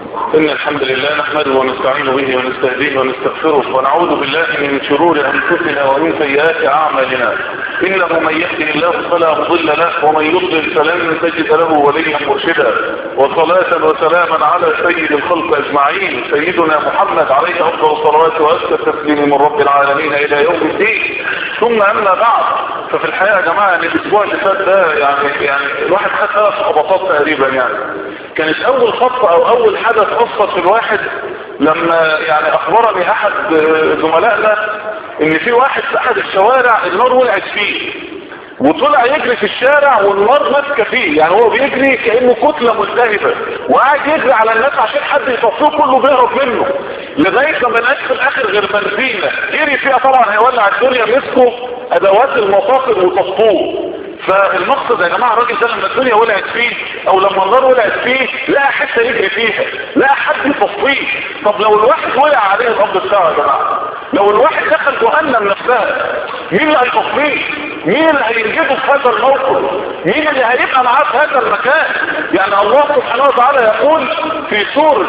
إن الحمد لله نحمده ونستعين به ونستهديه ونستغفره ونعوذ بالله من شرور أنفسنا ومن سيئات أعمالنا إنه من يهده الله فلا مضل له ومن يضلل فلن تجد له وليا مرشدا وصلاة وسلاما على سيد الخلق أجمعين سيدنا محمد عليه أفضل الصلوات وأزكى التسليم من رب العالمين إلى يوم الدين ثم أما بعد ففي الحقيقة يا جماعة يعني الأسبوع اللي فات ده يعني يعني الواحد خد ثلاث خبطات تقريبا يعني كانت أول خطة أو أول حدث أصفت في الواحد لما يعني أخبرني أحد زملائنا إن في واحد في أحد الشوارع النار ولعت فيه وطلع يجري في الشارع والنار ماسكه فيه يعني هو بيجري كانه كتله ملتهبه وقاعد يجري على الناس عشان حد يطفيه كله بيهرب منه لغايه لما لقاش في الاخر غير بنزينه جري فيها طبعا هيولع الدنيا مسكوا ادوات المطاقم وطفوه فالمقصد يا جماعه الراجل ده لما الدنيا ولعت فيه او لما النار ولعت فيه لقى حته يجري فيها لقى حد يطفيه طب لو الواحد وقع عليه الارض بتاعه يا جماعه لو الواحد دخل جهنم نفسها مين اللي هيطفيه مين اللي هينجده في هذا الموقف مين اللي هيبقى معاه في هذا المكان يعني الله سبحانه وتعالى يقول في سورة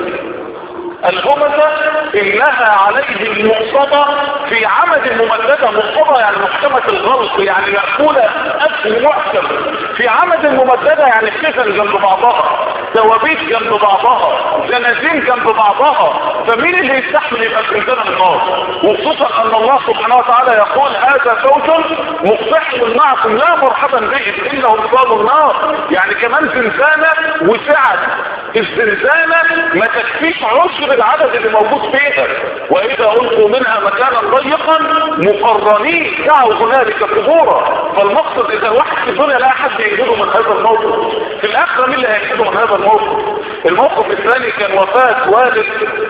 الهمزة إنها عليه المقصدة في عمد ممددة مقصدة يعني محكمة الغلق يعني مأكولة أكل محكم في عمد ممددة يعني خزن جنب بعضها دوابيت جنب بعضها زنازين جنب بعضها فمين اللي يستحمل يبقى في زنزانة النار وخصوصا أن الله سبحانه وتعالى يقول هذا فوج مقتحم معكم لا مرحبا بهم إنهم قالوا النار يعني كمان زنزانة وسعت الزنزانة ما تكفيش عشر العدد اللي موجود فيها واذا القوا منها مكانا ضيقا مقرنين دعوا هنالك ثبورا فالمقصد اذا واحد في الدنيا لا احد ينجده من هذا الموقف في الاخره مين اللي هينجده من هذا الموقف الموقف الثاني كان وفاة والد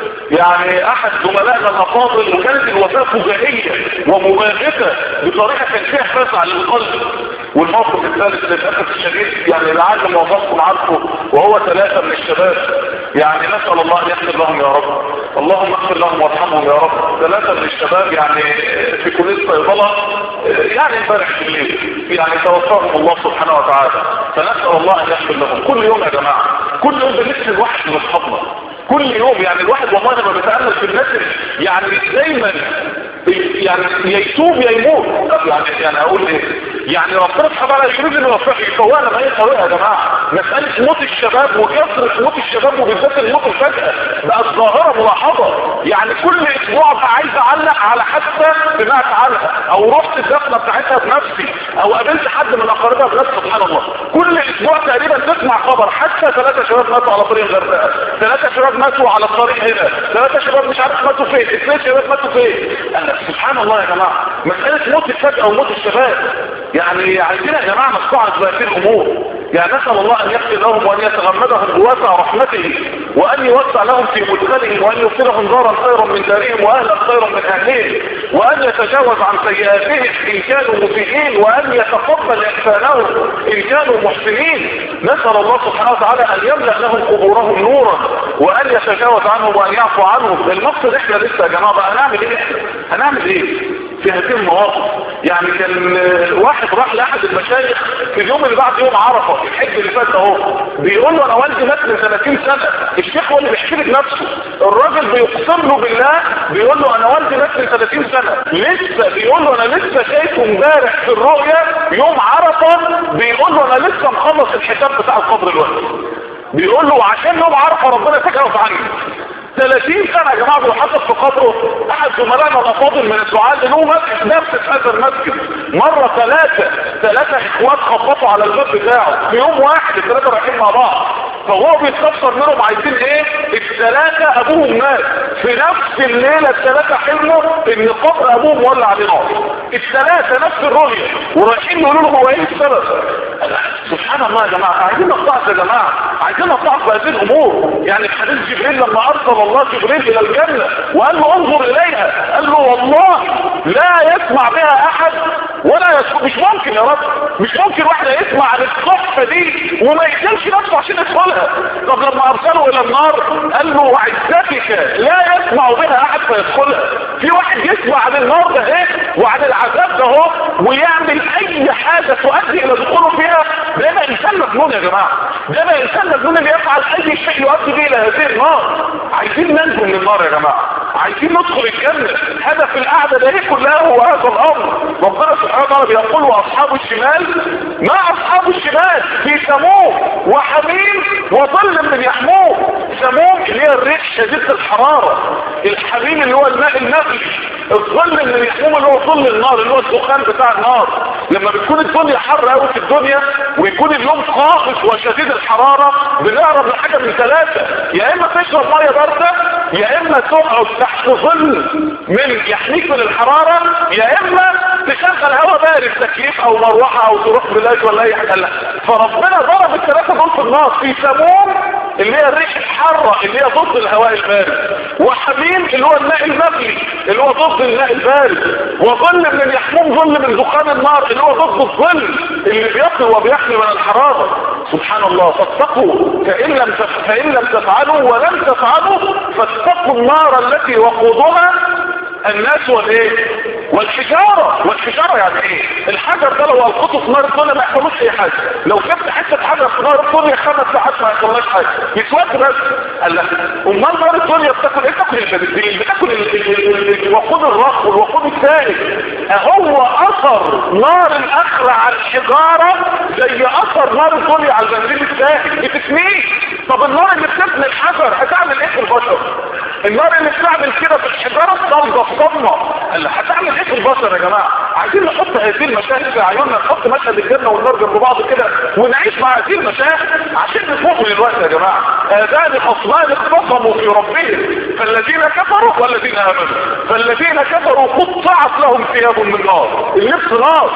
يعني احد زملائنا الافاضل وكانت الوفاة فجائية ومباغتة بطريقة كان فيها فزع للقلب والموقف الثالث للأسف الشديد يعني لعل معظمكم عارفه وهو ثلاثة من الشباب يعني نسأل الله ان يغفر لهم يا رب اللهم اغفر لهم وارحمهم يا رب ثلاثة من الشباب يعني في كلية صيدلة يعني امبارح بالليل يعني توفاهم الله سبحانه وتعالى فنسأل الله ان يغفر لهم كل يوم يا جماعة كل يوم بنفس الواحد من اصحابنا كل يوم يعني الواحد والله لما بيتأمل في الناس يعني دايما يعني يتوب يا يموت يعني يعني اقول ايه يعني ربنا سبحانه وتعالى يريد ان يفوقنا ما هي طريقه يا جماعه مساله موت الشباب وكثره موت الشباب وبالذات الموت الفجاه بقت ظاهره ملاحظه يعني كل اسبوع بقى عايز اعلق على حادثه سمعت عنها او رحت الدفنه بتاعتها بنفسي او قابلت حد من اقاربها بنفسي سبحان الله كل اسبوع تقريبا تسمع خبر حتى ثلاثه شباب ماتوا على طريق الغردقه ثلاثه شباب ماتوا على الطريق هنا ثلاثه شباب مش عارف ماتوا فين اثنين شباب ماتوا فين سبحان الله يا جماعه مساله موت الفجاه وموت الشباب يعني عايزين يا جماعه نستعرض بهذه الامور يعني نسال الله ان يغفر لهم وان يتغمدهم بواسع رحمته وان يوسع لهم في مدخلهم وان يبصرهم دارا خيرا من دارهم واهلا خيرا من اهلهم وان يتجاوز عن سيئاتهم ان كانوا مسيئين وان يتقبل احسانهم ان كانوا محسنين نسال الله سبحانه وتعالى ان يملا لهم قبورهم نورا وان يتجاوز عنهم وان يعفو عنهم المقصد احنا لسه يا جماعه بقى هنعمل ايه هنعمل ايه في هذه المواقف يعني كان واحد راح لاحد المشايخ في اليوم اللي بعد يوم عرفه الحج اللي فات اهو بيقول له انا والدي مات من 30 سنه الشيخ هو اللي بيحكي لك نفسه الراجل بيقسم له بالله بيقول له انا والدي مات من 30 سنه لسه بيقول له انا لسه شايفه امبارح في الرؤيا يوم عرفه بيقول له انا لسه مخلص الحساب بتاع القبر دلوقتي بيقول له عشان يوم عرفه ربنا تجاوز عني 30 سنة يا جماعة بيحطط في قبره احد زملائنا الافاضل من الدعاء اللي له مسجد نفس هذا المسجد مرة ثلاثة ثلاثة اخوات خبطوا على الباب بتاعه في يوم واحد الثلاثة رايحين مع بعض فهو بيستفسر منهم عايزين ايه الثلاثة ابوهم مات في نفس الليلة الثلاثة حلموا ان قبر ابوهم ولع عليه نار الثلاثة نفس الرؤية ورايحين يقولوا له هو ايه السبب سبحان الله يا جماعة عايزين نطلع يا جماعة عايزين نطلع بهذه الامور يعني في حديث جبريل لما ارسل الله جبريل الى الجنة وقال له انظر اليها قال له والله لا يسمع بها احد ولا يسمع مش ممكن يا رب مش ممكن واحد يسمع عن الصحفة دي وما يقتلش نفسه عشان يدخلها طب لما ارسله الى النار قال له وعزتك لا يسمع بها احد فيدخلها في واحد يسمع عن النار ده ايه وعن العذاب ده اهو ويعمل اي حاجة تؤدي الى دخوله فيها ده ما انسان مجنون يا جماعه ده بقى انسان مجنون اللي يفعل اي شيء يؤدي به الى هذه النار عايزين ننجو من النار يا جماعه عايزين ندخل الجنه هدف القعده ده ايه كلها هو هذا الامر ربنا سبحانه وتعالى بيقول واصحاب الشمال ما اصحاب الشمال في سموم وحميم وظل من يحموم سموم اللي هي الريح شديده الحراره الحميم اللي هو الماء النقي الظل من يحموم اللي هو ظل النار اللي هو الدخان بتاع النار لما بتكون الدنيا حر قوي في الدنيا ويكون اليوم قائس وشديد الحراره بنهرب لحاجه من ثلاثه يا اما تشرب ميه بارده يا اما تقعد تحت ظل من يحميك من الحراره يا اما تشغل هواء بارد تكييف او مروحه او تروح بلاج ولا اي حاجه لا فربنا ضرب الثلاثه دول في النار في سموم اللي هي الريح الحاره اللي هي ضد الهواء البارد وحميم اللي هو الماء المغلي اللي هو ضد الماء البارد وظل من يحموم ظل من دخان النار اللي هو ضد الظل اللي بيقي وبيحمي من الحراره سبحان الله فاتقوا فان لم تف... فان لم تفعلوا ولم تفعلوا فاتقوا النار التي وقودها الناس والايه والحجارة والحجارة يعني ايه الحجر ده لو القطه في نار الدنيا ما يحصلوش اي حاجة لو جبت حتة حجر في نار الدنيا خمس ساعات ما يحصلهاش حاجة يسود بس قال لك امال نار الدنيا بتاكل ايه بتاكل البنزين بتاكل الوقود الرخ والوقود الثاني هو اثر نار الاخرة على الحجارة زي اثر نار الدنيا على البنزين الثاني بتسميه طب النار اللي بتبني الحجر هتعمل ايه في البشر النار اللي بتعمل كده في الحجارة الصلبة الصدمة قال هتعمل ايه في البشر يا جماعة عايزين نحط هذه المشاهد في عيوننا نحط مشهد الجنة والنار جنب بعض كده ونعيش مع هذه المشاهد عشان نفوق من الوقت يا جماعة هذان خصمان اختصموا في ربهم فالذين كفروا والذين امنوا فالذين كفروا قطعت لهم ثياب من نار اللبس نار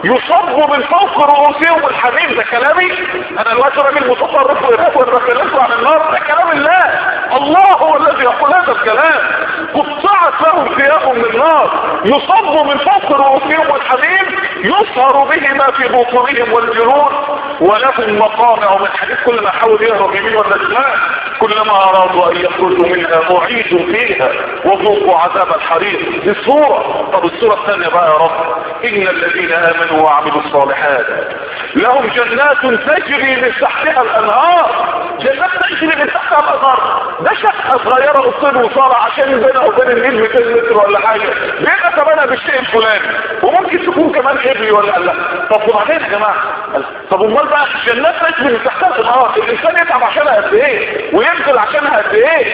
يصب من فوق رؤوسهم الحميم ده كلامي انا الوقت راجل متطرف وارهاب والرسالات عن النار ده كلام الله الله هو الذي يقول هذا الكلام قطعت لهم ثياب من نار يصب من فوق رؤوسهم الحميم يصهر به ما في بطونهم والجلود ولهم مقامع من حديث كل ما حاول يهرب يمين ولا شمال كلما ارادوا ان يخرجوا منها اعيدوا فيها وذوقوا عذاب الحريق دي الصورة طب الصورة الثانية بقى يا رب ان الذين امنوا وعملوا الصالحات لهم جنات تجري من تحتها الانهار جنات تجري من تحتها الانهار ده شقة صغيرة قصير وصالة عشان بينها وبين النيل 200 متر ولا حاجة بيبقى ثمنها بالشيء الفلاني وممكن تكون كمان ابني ولا لا طب وبعدين يا جماعة طب امال بقى جنات تجري من تحتها الانهار الانسان يتعب عشانها قد ايه وينزل عشانها قد ايه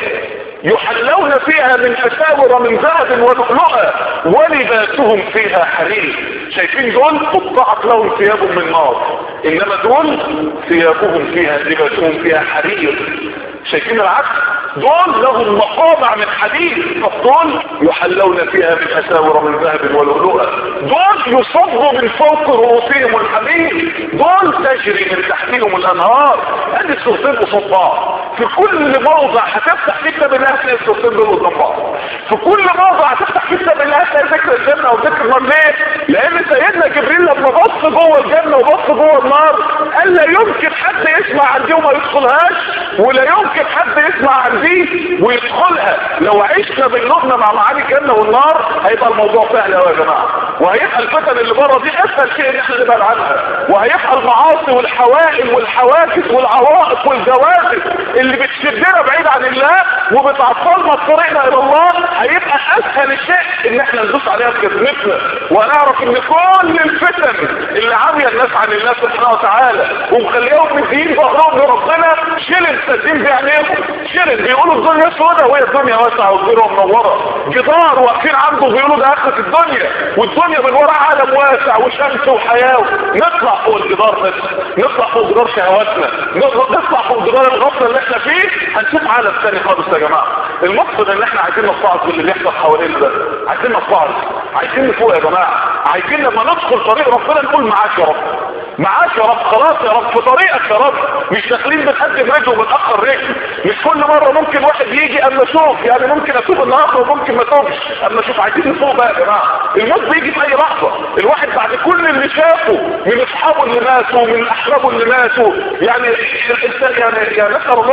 يحلون فيها من اساور من ذهب ولؤلؤا ولباسهم فيها حرير شايفين دول قطعت لهم ثياب من نار انما دول ثيابهم فيها لباسهم فيها حرير شايفين العكس دول لهم مقامع من حديد طب دول يحلون فيها من اساور من ذهب ولؤلؤا دول يصبوا من فوق رؤوسهم الحديد دول تجري من تحتهم الانهار ادي الصورتين قصاد بعض في كل موضع هتفتح فيه كتاب الله هتلاقي الصورتين دول قدام بعض في كل موضع هتفتح فيه كتاب الله هتلاقي ذكر الجنه وذكر النار ليه؟ لان سيدنا جبريل لما بص جوه الجنه وبص جوه النار قال لا يمكن حد يسمع عن دي وما يدخلهاش ولا يمكن حد يسمع عن دي ويدخلها لو عشنا بقلوبنا مع معاني الجنه والنار هيبقى الموضوع سهل قوي يا جماعه وهيبقى الفتن اللي بره دي اسهل شيء ان احنا نبعد عنها وهيبقى المعاصي والحوائل والحواجز والعوائق والجوازب اللي بتشدنا بعيد عن الله وبتعطلنا طريقنا الى الله هيبقى اسهل الشيء ان احنا ندوس عليها بجزمتنا ونعرف ان كل الفتن اللي عاميه الناس عن الله سبحانه وتعالى ومخليهم مدين ظهرهم لربنا شلل سدين في عينيهم شلل بيقولوا الدنيا سوداء وهي الدنيا واسعه وكبيره ومنوره جدار واقفين عنده بيقولوا ده اخره الدنيا والدنيا من وراء عالم واسع وشمس وحياه نطلع فوق الجدار بس نطلع فوق جدار شهواتنا نطلع فوق جدار الغفله اللي احنا فيه هنشوف عالم ثاني خالص يا جماعه المقصد ان احنا عايزين نستعرض باللي بيحصل حوالينا ده عايزين نستعرض عايزين نفوق يا جماعه عايزين لما ندخل طريق ربنا نقول معاك يا رب معاك يا رب خلاص يا رب في طريقك يا رب مش داخلين بنقدم رجل وبنأخر رجل مش كل مرة ممكن واحد يجي اما اشوف يعني ممكن اشوف النهارده وممكن ما اشوفش اما اشوف عايزين نفوق بقى يا جماعه الموت بيجي في اي لحظه الواحد بعد كل اللي شافه من اصحابه اللي ماتوا من احبابه اللي ماتوا يعني انت يعني يعني نسال الله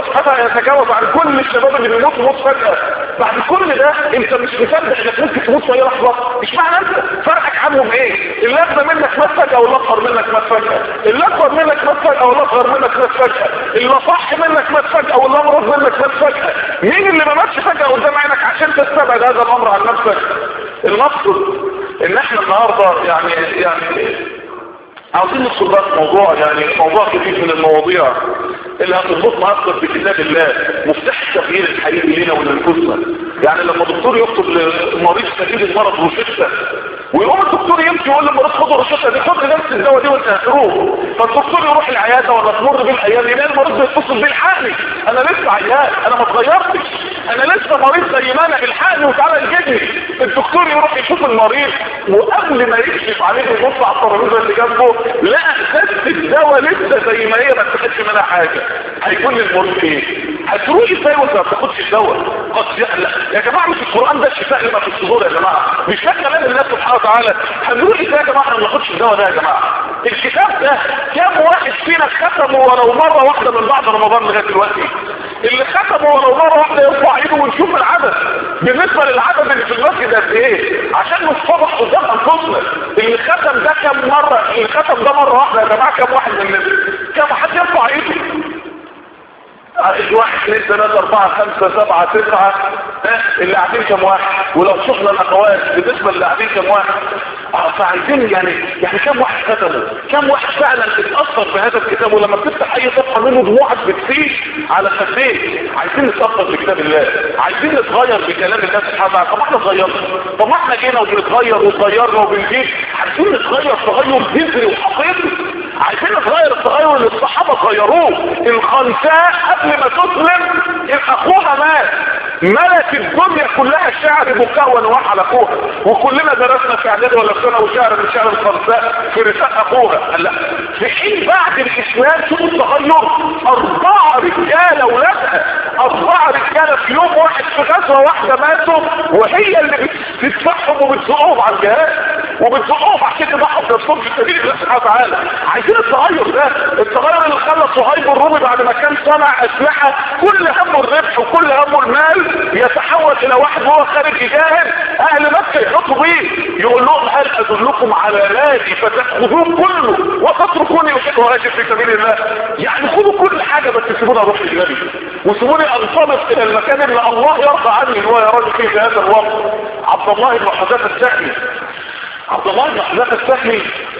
سبحانه يتجاوز عن كل الشباب اللي بيموت موت فجأة بعد كل ده انت مش مصدق انك ممكن تموت في اي لحظة مش معنى انت فرقك عنهم ايه اللي اكبر منك مات فجأة واللي اصغر منك مات فجأة اللي اكبر منك مات فجأة واللي اصغر منك مات فجأة اللي صح منك مات فجأة واللي امرض منك مات فجأة مين اللي ما ماتش فجأة قدام عينك عشان تستبعد هذا الامر عن نفسك المقصد ان احنا النهاردة يعني يعني عاوزين ندخل بقى في موضوع يعني موضوع كبير من المواضيع اللي هتربطنا اكتر بكتاب الله مفتاح التغيير الحقيقي لنا ولانفسنا يعني لما دكتور يكتب لمريض شديد المرض روشته ويقوم الدكتور يمشي يقول للمريض خد الروشته دي خد نفس الدواء دي وانت هتروح فالدكتور يروح العياده ولا تمر بيه الايام يلاقي المريض بيتصل بيه الحقني انا لسه عيان انا ما اتغيرتش انا لسه مريض زي ما انا الحقني وتعالى الجدني الدكتور يروح يشوف المريض وقبل ما يكشف عليه يبص على الترابيزه اللي جنبه لقى خدت الدواء لسه زي ما هي ما اتخدش منها حاجه هيكون المريض ايه هتروح ازاي وانت ما بتاخدش الدواء قد لا يا جماعه مش القران ده الشفاء لما في الصدور يا جماعه مش ده كلام الله سبحانه وتعالى هنقول ازاي يا جماعه ما بناخدش الدواء ده يا جماعه الكتاب ده كام واحد فينا ختمه ولو مره واحده من بعد رمضان لغايه دلوقتي اللي ختمه ولو مره واحده يرفع ايده ونشوف العدد بالنسبه للعدد اللي في المسجد قد ايه عشان نتفضح قدام انفسنا اللي ختم ده كام مره اللي ختم ده مره واحده يا جماعه كام واحد مننا كام حد يرفع ايده واحد اثنين ثلاثة أربعة خمسة سبعة تسعة اللي قاعدين كم واحد ولو شفنا الأخوات بالنسبة اللي قاعدين كم واحد فعايزين يعني يعني كم واحد ختمه كم واحد فعلا اتأثر بهذا الكتاب ولما بتفتح أي صفحة منه دموعك بتسيل على خفيه عايزين نتأثر بكتاب الله عايزين نتغير بكلام الله سبحانه وتعالى طب احنا اتغيرنا طب احنا جينا وبنتغير واتغيرنا وبنجيب عايزين نتغير تغير جذري وحقيقي عايزين نتغير التغير اللي الصحابة غيروه الخنساء قبل ما تسلم اخوها مات ملك الدنيا كلها شعر مكون واحد على اخوها وكلنا درسنا في اعداد ولا سنه وشعر من شعر الخنساء في رساء اخوها لا في حين بعد الاسلام شوفوا التغير اربعه رجاله ولادها اربعه رجاله في يوم واحد في غزوه واحده ماتوا وهي اللي بتدفعهم وبتزقهم على الجهاد وبتزقهم عشان يضحوا بنفسهم في سبيل الله سبحانه وتعالى عايزين التغير ده التغير اللي خلى صهيب الرومي بعد ما كان صنع اسلحه كل همه الربح وكل همه المال يتحول الى واحد وهو خارج يجاهد اهل مكه يحطوا بيه يقول لهم هل ادلكم على نادي فتاخذوه كله وتتركوني وهاجر في سبيل الله يعني خذوا كل حاجه بس سيبوني اروح للنبي وسيبوني انطلق الى المكان اللي الله يرضى عني ان هو يراني فيه في هذا الوقت عبد الله بن حذافه السهمي عبد الله بن حذافه السهمي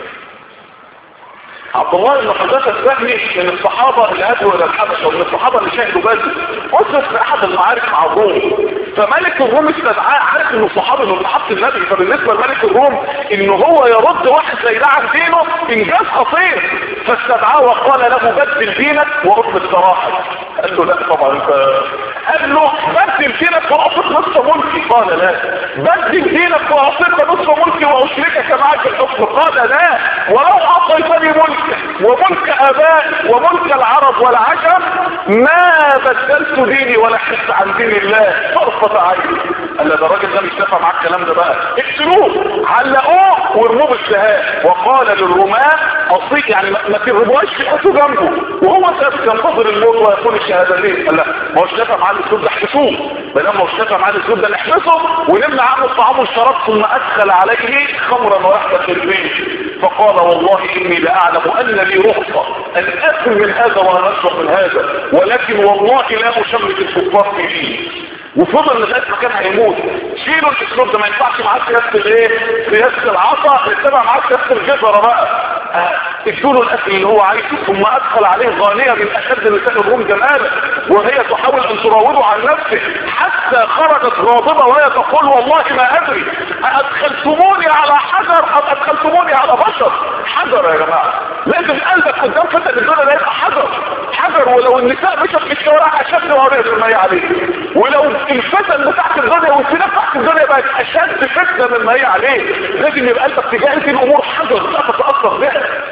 عبد الله بن حذافه السهمي من الصحابه اللي هاجروا الى الحبشه ومن الصحابه اللي شهدوا بدر اسس في احد المعارك مع الروم فملك الروم استدعاه عارف انه صحابي من محط النبي فبالنسبه لملك الروم ان هو يرد واحد زي ده عن دينه انجاز خطير فاستدعاه وقال له بدل دينك واطلق سراحك قال له لا طبعا انت قال له بدل دينك واعطيك نصف ملكي قال لا بدل دينك واعطيك نصف ملكي واشركك معك في الحكم قال لا ولو اعطيتني ملك وملك اباء وملك العرب والعجم ما بدلت ديني ولا حس عن دين الله طرفة عين قال ده الراجل ده مش نافع معاك الكلام ده بقى اقتلوه علقوه وارموه بالسهام وقال للرماة اصيك يعني ما ترموهاش في حسه جنبه وهو ثابت ينتظر الموت ويقول الشهادتين قال لا ما هوش نافع معاه الاسلوب ده احبسوه ما دام ما هوش نافع معاه الاسلوب ده نحبسه ونمنع عنه الطعام والشراب ثم ادخل عليه خمرا ورحمة البيت فقال والله اني لاعلم ان لي رخصة ان اكل من هذا وانا اشرب من هذا ولكن والله لا اشمت الكفار في ديني وفضل لغايه ما كان هيموت شيلوا الاسلوب ده ما ينفعش معاه سياسه الايه سياسه العصا يتبع معاه سياسه الجزره بقى ادوا له الاكل اللي هو عايزه ثم ادخل عليه غانيه من اشد نساء الروم جمالا وهي تحاول ان تراوده عن نفسه حتى خرجت غاضبه وهي تقول والله ما ادري ادخلتموني على حجر ام ادخلتموني على بشر حجر يا جماعه لازم قلبك قدام فتن الدنيا ده يبقى حجر حجر ولو النساء مشت في الشوارع اشد وهي المية عليه ولو الفتن بتاعت الدنيا والسنة بتاعت الدنيا بقت اشد فتنة مما هي عليه لازم يبقى قلبك تجاه الامور حجر لا تتأثر بها مجرد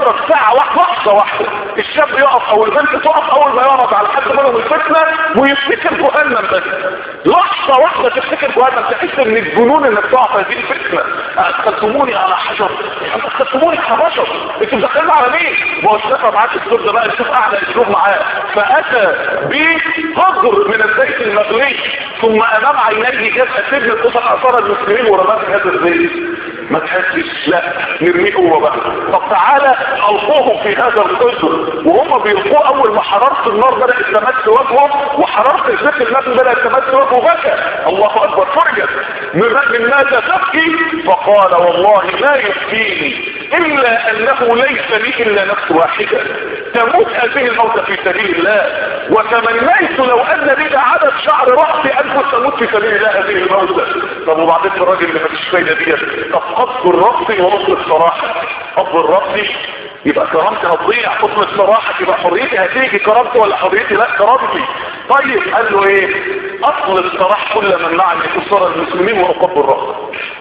مجرد ساعة واحدة لحظة واحدة الشاب يقف او البنت تقف اول ما يقف على حد منهم الفتنة ويفتكر جهنم بس لحظة واحدة تفتكر جهنم تحس ان الجنون انك تقع في هذه الفتنة ادخلتموني على حجر ادخلتموني على بشر انتوا داخلين على مين؟ ما هو الشفا معاك السور ده بقى نشوف اعلى اسلوب معاه فاتى بقدر من الزيت المغلي ثم امام عينيه جاب اسير قطع اثار المسلمين ورماه في هذا الزيت ما تحسش لا نرميه هو بقى طب تعالى القوهم في هذا القدر وهم بيلقوه اول ما حرارة النار بدأت تمس وجهه وحرارة الزيت المغلي بدأت تمس وجهه بكى الله اكبر فرجت من ماذا تبكي فقال والله لا يبكيني الا انه ليس لي الا نفس واحدة تموت هذه الموت في سبيل الله وتمنيت لو ان لي عدد شعر رأسي انفس تموت في سبيل الله هذه الموتة طب وبعدين الراجل اللي مفيش فايدة ديت طب قصد الرأس ورد الصراحة قصد الرأس يبقى كرامتي هتضيع حكم الصراحة يبقى حريتي هتيجي كرامتي ولا حريتي لا كرامتي طيب قال له ايه اصل الصراحة كل من معني كسر المسلمين وأقب الرأس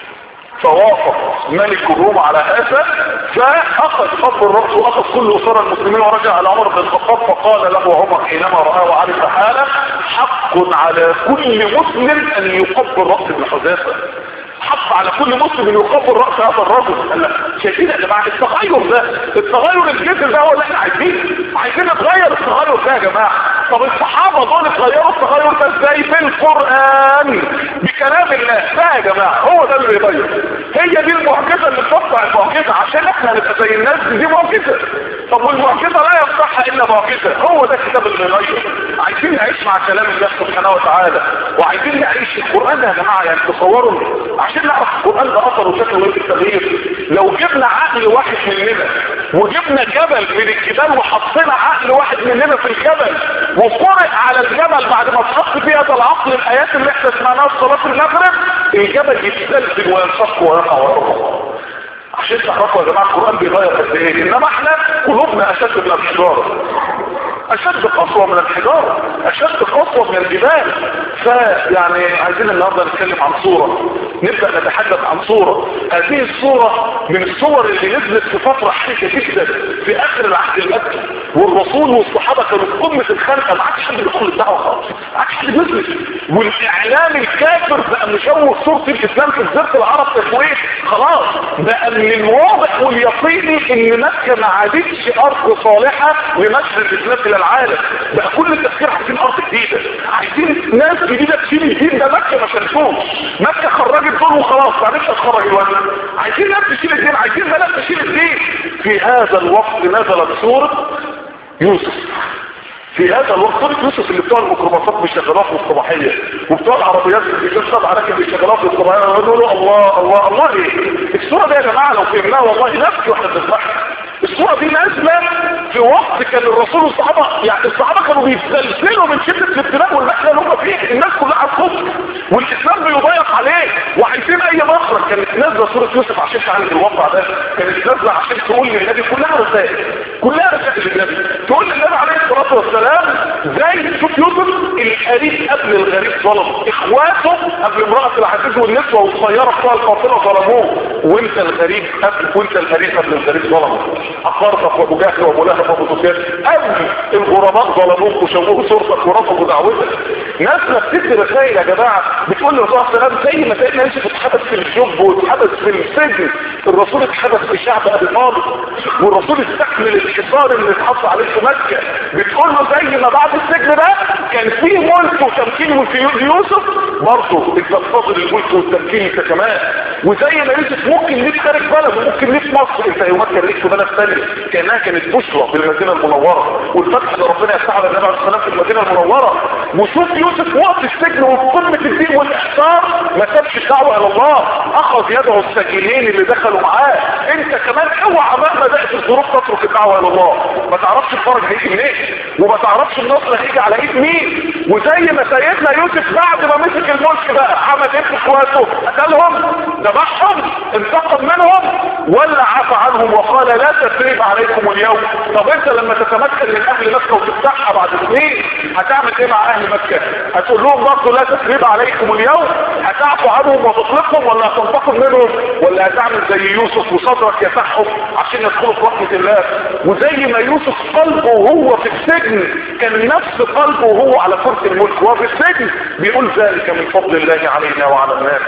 فوافق ملك الروم على هذا فاخذ قبل الرأس واخذ كل اسر المسلمين ورجع على عمر بن الخطاب فقال له عمر حينما رآه وعرف حاله حق على كل مسلم ان يقبل رأس ابن حذافه حق على كل مسلم ان يقبل رأس هذا الرجل قال لك شايفين يا جماعه التغير ده التغير الجذري ده هو اللي احنا عايزينه عايزين نتغير التغير ده يا جماعه طب الصحابه دول اتغيروا التغير ده ازاي بالقران بكلام الله ده يا جماعه هو ده اللي بيغير هي دي المعجزه اللي بتطلع المعجزه عشان احنا نبقى زي الناس دي, دي معجزه طب والمعجزه لا يصحها الا معجزه هو ده الكتاب اللي بيغير عايزين نعيش مع كلام الله سبحانه وتعالى وعايزين نعيش القران ده يا جماعه يعني تصوروا عشان نعرف القرآن ده أثر وشكله ايه في التغيير لو جبنا عقل واحد مننا وجبنا جبل من الجبال وحطينا عقل واحد مننا في الجبل وقرأ على الجبل بعد ما تحط فيه هذا العقل الآيات اللي احنا سمعناها في صلاة المغرب الجبل يتزلزل وينشق ويقع ويقع عشان تعرفوا يا جماعة القرآن بيغير قد ايه انما احنا قلوبنا اشد من الحجارة اشد قسوة من الحجارة اشد قسوة من الجبال فيعني عايزين النهاردة نتكلم عن صورة نبدأ نتحدث عن صورة هذه الصورة من الصور اللي نزلت في فترة حرجة جدا في اخر العهد المكي والرسول والصحابة كانوا في قمة الخلقة ما عادش حد بيدخل الدعوة خالص ما عادش حد بيدرس والاعلام الكافر بقى مشوه صورة الاسلام في جزيرة العرب تشويه خلاص بقى من الواضح واليقيني ان مكة ما عادتش ارض صالحة لنشر الاسلام الى العالم بقى كل التفكير عايزين ارض جديدة عايزين ناس جديدة تشيل الدين ده مكة ما شالتوش مكة خرجت دول وخلاص ما عادتش تخرج الوقت عايزين ناس تشيل الدين عايزين بلد تشيل الدين في هذا الوقت نزلت سورة يوسف في هذا الوقت صورة يوسف اللي بتوع الميكروباصات بيشغلوها في الصباحية وبتوع العربيات اللي بيشغلوها على بيشغلوها في الصباحية ويقولوا الله الله الله ايه الصورة دي يا جماعة لو فهمناها والله نفسي واحنا بنسمعها الصورة دي نازلة في وقت كان الرسول والصحابة يعني الصحابة كانوا بيتزلزلوا من شدة الابتلاء والمحنة اللي هم فيه الناس كلها على الكفر والاسلام بيضيق عليه وعايزين اي مخرج كانت نازلة صورة يوسف عشان تعالج الوضع ده كانت نازلة عشان تقول للنبي كلها رسائل كلها رسائل للنبي تقول للنبي عليه الصلاة والسلام زي شوف يوسف القريب قبل الغريب ظلم اخواته قبل امرأة العزيز والنسوة والصيارة بتوع القاطرة ظلموه وانت الغريب قبل وانت القريب قبل الغريب ظلمه اخرتك وابو جهل وابو لهب وابو سفيان قبل الغرباء ظلموك وشوهوا صورتك ورفضوا دعوتك ناس بتدي رسائل يا جماعه بتقول للرسول صلى الله عليه وسلم زي ما سيدنا يوسف اتحبس في الجب واتحبس في السجن الرسول اتحبس في شعب ابي طالب والرسول استحمل الحصار اللي اتحط عليه في مكه بتقول له زي ما بعد السجن ده كان في ملك وتمكين في يوسف برضه انت بتفضل الملك والتمكين انت كمان وزي ما يوسف ممكن ليك خارج بلد وممكن ليك مصر انت يمكن ليك في بلد ثانيه كانها كانت بشرى في المدينه المنوره والفتح اللي ربنا يفتح على النبي عليه الصلاه والسلام في المدينه المنوره وشوف يوسف وقت السجن وفي قمه الدين والاحصار ما سابش الدعوه الى الله اخذ يده السجينين اللي دخلوا معاه انت كمان اوعى مهما بقت الظروف تترك الدعوه الى الله ما تعرفش الفرج هيجي منين وما تعرفش النصر هيجي على ايد مين وزي ما سيدنا يوسف بعد ما مسك الملك بقى عمل ايه في اخواته قتلهم ذبحهم انتقم منهم ولا عفى عنهم وقال لا تثريب عليكم اليوم طب انت لما تتمكن من اهل مكه وتفتحها بعد سنين هتعمل ايه مع اهل مكه هتقول لهم برضه لا تثريب عليكم اليوم هتعفو عنهم وتطلقهم ولا هتنتقم منهم ولا هتعمل زي يوسف وصدرك يفتحهم عشان يدخلوا في رحمه الله وزي ما يوسف قلبه وهو في السجن كان نفس قلبه وهو على كرسي الملك وهو في السجن بيقول ذلك من فضل الله علينا وعلى الناس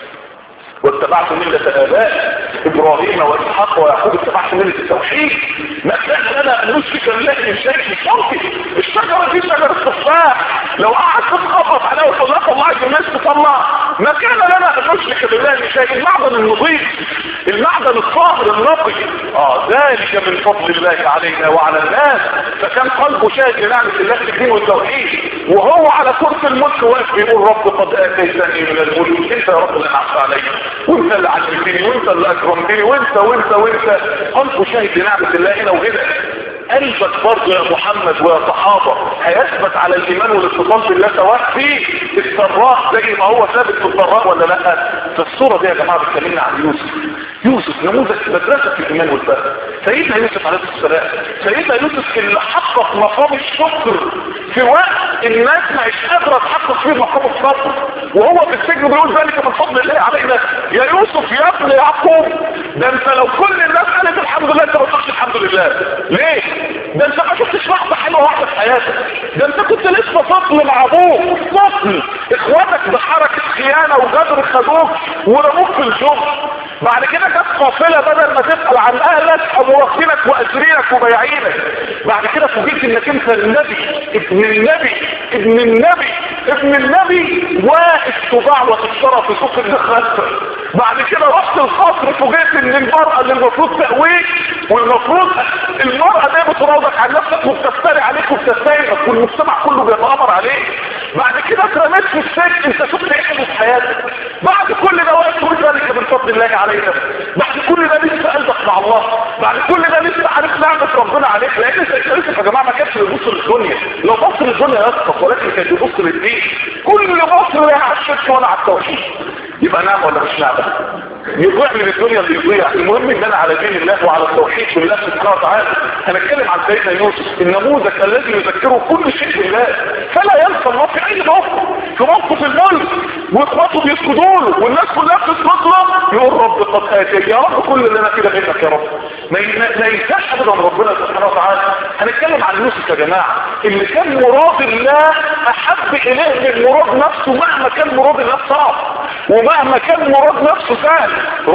واتبعت ملة آباء إبراهيم وإسحاق ويعقوب اتبعت ملة التوحيد ما كان لنا أن نشرك بالله من شيء مش ممكن الشجرة دي شجرة تفاح لو قعدت تخبط عليها وتقول لك والله جميل تطلع ما كان لنا أن نشرك بالله من شيء المعدن النظيف المعدن الطاهر النقي اه ذلك من فضل الله علينا وعلى الناس فكان قلبه شاهد لنعمة الله في الدين والتوحيد وهو على كرسي الملك واقف بيقول رب قد اتيتني من الملك انت يا رب اللي نعمت عليا وانت اللي علمتني وانت اللي اكرمتني وانت وانت وانت قلبه شاهد لنعمة الله هنا وهنا قلبك برضه يا محمد ويا صحابة هيثبت على الايمان والاتصال بالله سواء في السراء زي ما هو ثابت في الضراء ولا لا في الصورة دي يا جماعة بتكلمنا عن يوسف يوسف نموذج مدرسة في الايمان والفهم سيدنا يوسف عليه السلام سيدنا يوسف اللي حقق مقام الشكر في وقت الناس مش قادرة تحقق فيه مقام الصبر وهو في السجن بيقول ذلك من فضل الله علينا يا يوسف يا ابن يعقوب ده انت لو كل الناس قالت الحمد لله انت ما تقولش الحمد لله ليه ده انت ما شفتش لحظه حلوه واحده في حياتك ده انت كنت لسه طفل مع ابوك طفل اخواتك بحركه خيانه وغدر خدوك ورموك في الجبر بعد كده جت قافله بدل ما تسال عن اهلك قاموا واخدينك واسرينك وبايعينك بعد كده فوجئت انك انت النبي ابن النبي ابن النبي ابن النبي واقف تباع وتشترى في سوق الدخل بعد كده رحت القصر فوجئت ان المرأة اللي المفروض تقويك والمفروض المرأة دي بتراودك عن نفسك وبتفتري عليك وبتستهينك والمجتمع كله بيتآمر عليك بعد كده اترميت في السجن انت شفت ايه في حياتك بعد كل ده واقف تقول ذلك من فضل الله علينا بعد كل ده لسه قلبك مع الله بعد كل ده لسه عارف نعمة ربنا عليك لان يوسف يا جماعه ما كانش بيبص للدنيا لو بص للدنيا يسقط ولكن كان بيبص للدين كل مصر لا على الشرك ولا على التوحيد يبقى نعمة ولا مش نعمة يضيع من الدنيا اللي يضيع المهم ان انا على دين الله وعلى التوحيد بالله سبحانه وتعالى هنتكلم عن سيدنا يوسف النموذج الذي يذكره كل شيء بالله فلا ينسى الله في اي موقف في موقف الملك واخواته بيسجدوا له والناس كلها بتسجد له يقول رب قد اتي يا رب كل اللي انا كده منك يا رب ما ما ينساش ابدا ربنا سبحانه وتعالى هنتكلم عن يوسف يا جماعه اللي كان مراد الله احب اليه من مراد نفسه مهما كان مراد الله صعب ومهما كان مراد نفسه سهل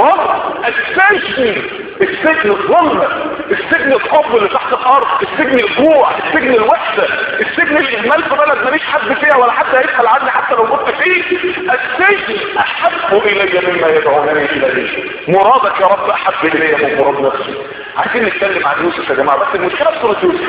رب السجن السجن الظلمة السجن الحب اللي تحت الارض السجن الجوع السجن الوحدة السجن الاهمال في بلد ماليش حد فيها ولا حد هيسأل عني حتى لو كنت فيه السجن احب الي مما يدعونني اليه مرادك يا رب احب الي من مراد نفسي عايزين نتكلم عن يوسف يا جماعة بس المشكلة في سورة يوسف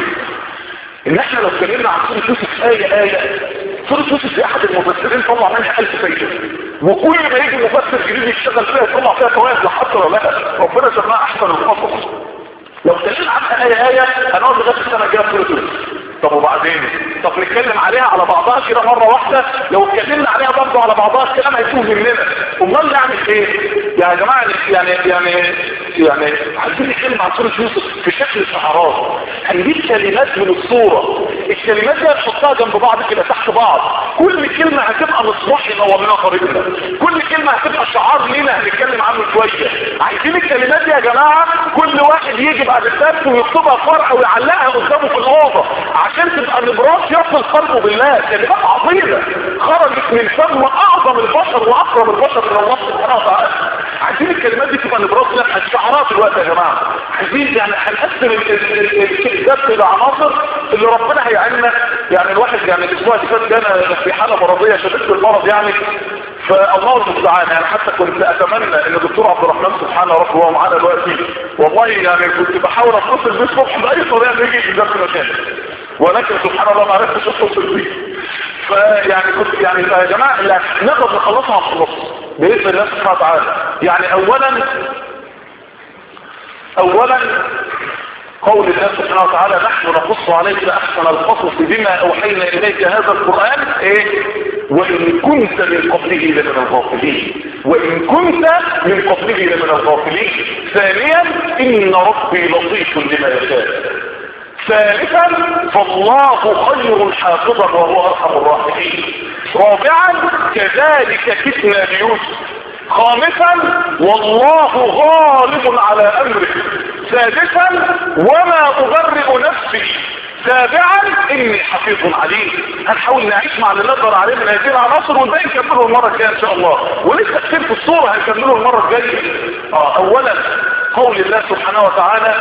ان احنا لو اتكلمنا عن سورة يوسف آية آية سورة يوسف دي احد المفسرين طلع منها الف فايدة وكل ما يجي مفسر جديد يشتغل فيها يطلع فيها فوائد لا حصر ولا لا ربنا سماها احسن القصص لو اتكلمنا عنها آية آية هنقعد لغاية السنة الجاية في سورة يوسف طب وبعدين طب نتكلم عليها على بعضها كده مرة واحدة لو اتكلمنا عليها برضه على بعضها الكلام هيتوه مننا امال نعمل ايه يا جماعة يعني يعني يعني عايزين نتكلم عن سورة يوسف في شكل شعارات هنجيب كلمات من الصورة الكلمات دي هنحطها جنب بعض كده تحت بعض كل كلمة هتبقى مصباح ينور لنا طريقنا كل كلمة هتبقى شعار لينا هنتكلم عنه شوية عايزين الكلمات دي يا جماعة كل واحد يجي بعد الدرس ويكتبها في ورقة ويعلقها قدامه في الأوضة عشان تبقى نبراس يصل قلبه بالله كلمات عظيمة خرجت من فم أعظم البشر وأكرم البشر من الله سبحانه وتعالى عايزين الكلمات دي تبقى نبراس لها الشعارات الوقت يا جماعة عايزين يعني هنقسم الكلمات الى عناصر اللي ربنا هيعلمنا يعني الواحد يعني الاسبوع اللي فات كان في حالة مرضية شديدة المرض يعني فالله المستعان يعني حتى كنت اتمنى ان الدكتور عبد الرحمن سبحانه ربه هو معانا دلوقتي والله يعني كنت بحاول اتصل بيه الصبح باي طريقه يجي في ذات مكان ولكن سبحان الله ما عرفتش اتصل بيه فيعني كنت يعني يا جماعه لا نقدر نخلصها في النص باذن الله سبحانه وتعالى يعني اولا اولا قول الله سبحانه وتعالى نحن نقص عليك احسن القصص بما اوحينا اليك هذا القرآن ايه وان كنت من قبله لمن الغافلين وان كنت من قبله لمن الغافلين ثانيا ان ربي لطيف لما يشاء ثالثا فالله خير حافظا وهو ارحم الراحمين رابعا كذلك كتنا ليوسف خامسا والله غالب على امره سادسا وما ابرئ نفسي سابعا اني حفيظ عليم هنحاول نعيش مع اللي نقدر عليه من هذه العناصر والباقي نكمله المره الجايه ان شاء الله ولسه كتير في الصوره هنكمله المره الجايه اه اولا قول الله سبحانه وتعالى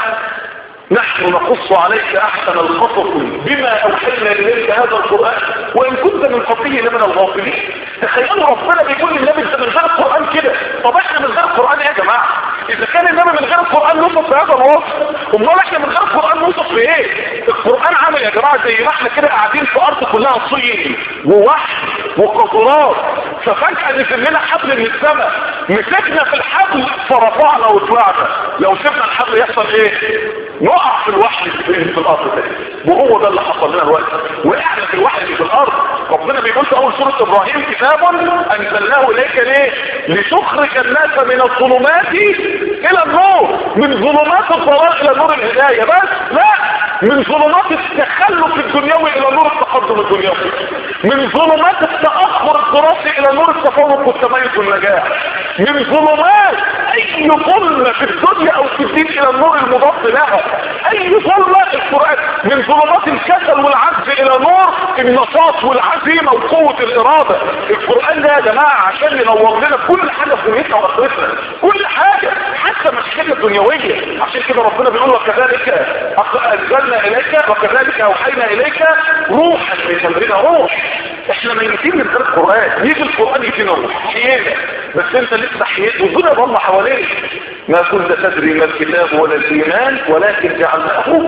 نحن نقص عليك احسن القصص بما اوحينا اليك هذا القرآن وان كنت من قبله لمن الغافلين تخيلوا ربنا بيقول للنبي انت من غير القرآن كده طب احنا من غير القرآن ايه يا جماعة اذا كان النبي من غير القرآن نوصف بهذا الوصف امال احنا من غير القرآن نوصف بايه القرآن عامل يا جماعة زي ما احنا كده قاعدين في ارض كلها صين ووحش وقطرات ففجأة نزل لنا حبل من السماء مسكنا في الحبل فرفعنا وطلعنا لو سيبنا الحبل يحصل ايه نقع في الوحل في الارض ده وهو ده اللي حصل لنا الوقت وقعنا في الوحل في الارض ربنا بيقول في اول سوره ابراهيم كتاب انزلناه اليك ليه لتخرج الناس من الظلمات الى النور من ظلمات الضلال الى نور الهدايه بس لا من ظلمات التخلف الدنيوي الى نور التقدم الدنيوي من ظلمات التاخر الدراسي الى نور التفوق والتميز والنجاح من ظلمات اي ظلمه في الدنيا او في الدين الى النور المضاد لها اي ظلمه القران من ظلمات الكسل والعجز الى نور النشاط والعزيمه وقوه الاراده القران ده يا جماعه عشان ينور لنا كل حاجه في دنيتنا واخرتنا كل حاجه حتى مشاكلنا الدنيويه عشان كده ربنا بيقول وكذلك انزلنا اليك وكذلك اوحينا اليك روحا من امرنا روح احنا ميتين من غير القران يجي القران يدينا روح حيانا بس انت لسه حيات والدنيا ضلمه حواليك ما كنت تدري ما الكتاب ولا الايمان ولكن جعلناه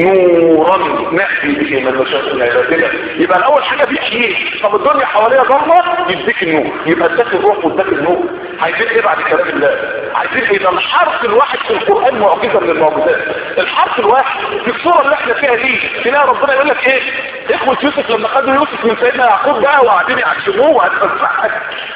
نورا نهدي به من نشاء من عبادنا يبقى الاول حاجه بيحييك طب الدنيا حواليها ضلمه يديك النور يبقى اداك الروح واداك النور عايزين ايه بعد كلام الله عايزين ايه ده الحرف الواحد في القران معجزه من المعجزات الحرف الواحد في الصوره اللي احنا فيها دي تلاقي ربنا يقول لك ايه اخوه يوسف لما خدوا يوسف من سيدنا يعقوب بقى وقاعدين يعشموه وهنفسحك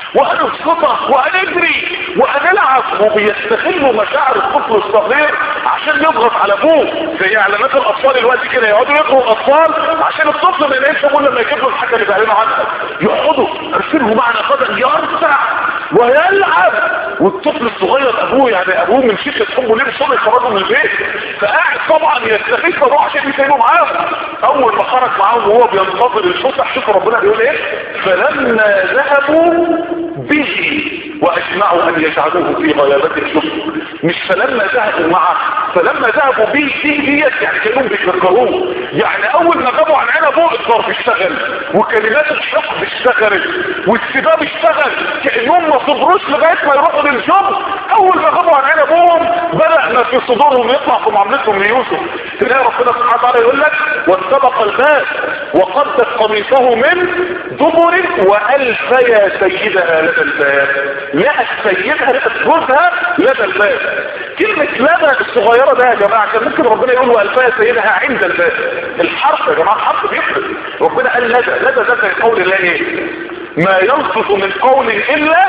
وهنبسطك وهنجري وهنلعب وبيستغلوا مشاعر الطفل الصغير عشان يضغط على ابوه زي اعلانات الاطفال الوقت كده يقعدوا يقروا الاطفال عشان الطفل ما يلاقيش ابوه لما يجيب له الحاجه اللي بيعلنوا عنها يقعدوا ارسله معنا قدم يرتع ويلعب والطفل الصغير ابوه يعني ابوه من شده حبه ليه مش راضي يخرجه من البيت فقاعد طبعا يستغيث ابوه عشان يسيبه معاهم اول ما خرج معاهم وهو بينتظر الفسح شوف ربنا بيقول ايه فلما ذهبوا به واجمعوا ان يجعلوه في غيابات الجب مش فلما ذهبوا معه فلما ذهبوا به دي ديت يعني كانوا بيفكروه يعني اول ما جابوا عن عين ابوه الضرب اشتغل وكلمات الحقد اشتغلت والسباب اشتغل كانهم ما صبروش لغايه ما يروحوا للجب اول ما جابوا عن عين ابوهم بدا ما في صدورهم يطلع في معاملتهم ليوسف تلاقي ربنا سبحانه وتعالى يقول لك واستبق الباب وقدت قميصه من دبر والف يا سيدها لدى الباب لقت سيدها لقت جوزها لدى الباب كلمة لدى الصغيرة ده يا جماعة كان ممكن ربنا يقول والفا سيدها عند الباب الحرف يا جماعة الحرف بيفرق ربنا قال لدى لدى ده زي قول الله ايه ما يلفظ من قول الا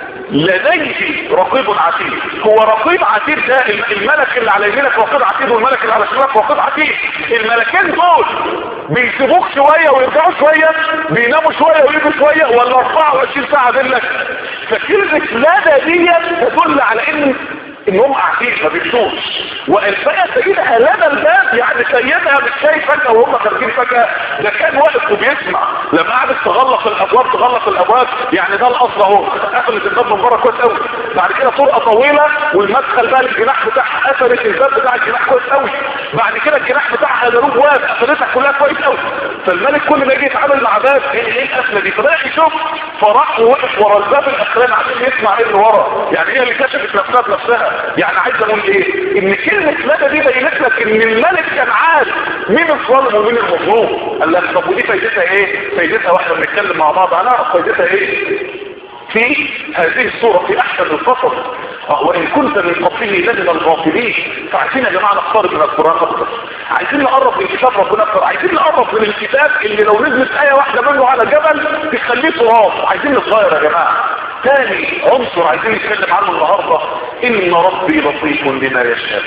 لديه رقيب عتيد هو رقيب عتيد ده الملك اللي على يمينك رقيب عتيد والملك اللي على شمالك رقيب عتيد الملكين دول بيسيبوك شوية ويرجعوا شوية بيناموا شوية ويجوا شوية ولا 24 ساعة دلك فكلمة لدى دي تدل على ان انهم قاعدين ما بيمشوش والفئه سيدها لدى الباب يعني سيدها مش شايف فجاه وهم خارجين فجاه ده كان واقف وبيسمع لما قعدت تغلق الابواب تغلق الابواب يعني ده القصر اهو قفلت الباب من بره كويس قوي بعد كده طرقه طويله والمدخل بقى الجناح بتاعها قفلت الباب بتاع الجناح كويس قوي بعد كده الجناح بتاعها جنوب واقف قفلتها كلها كويس قوي فالملك كل ما يجي يتعامل مع باب ايه ايه القفله دي فراح يشوف فراح ووقف ورا الباب الاخراني عشان يسمع ايه اللي ورا يعني هي اللي كشفت نفسها بنفسها يعني عايز اقول ايه ان كلمة لدى دي بينت لك ان الملك كان عارف مين الظالم ومين المظلوم قال لك طب ودي فايدتها ايه فايدتها واحنا بنتكلم مع بعض هنعرف فايدتها ايه في هذه الصورة في احسن القصص وان كنت من قبله لمن الغافلين فعايزين يا جماعة نقترب من القرآن اكتر عايزين نقرب من كتاب ربنا اكتر عايزين نقرب من الكتاب اللي لو نزلت ايه واحدة منه على جبل تخليه تراب عايزين نتغير يا جماعة تاني عنصر عايزين نتكلم عنه النهاردة ان ربي لطيف لما يشاء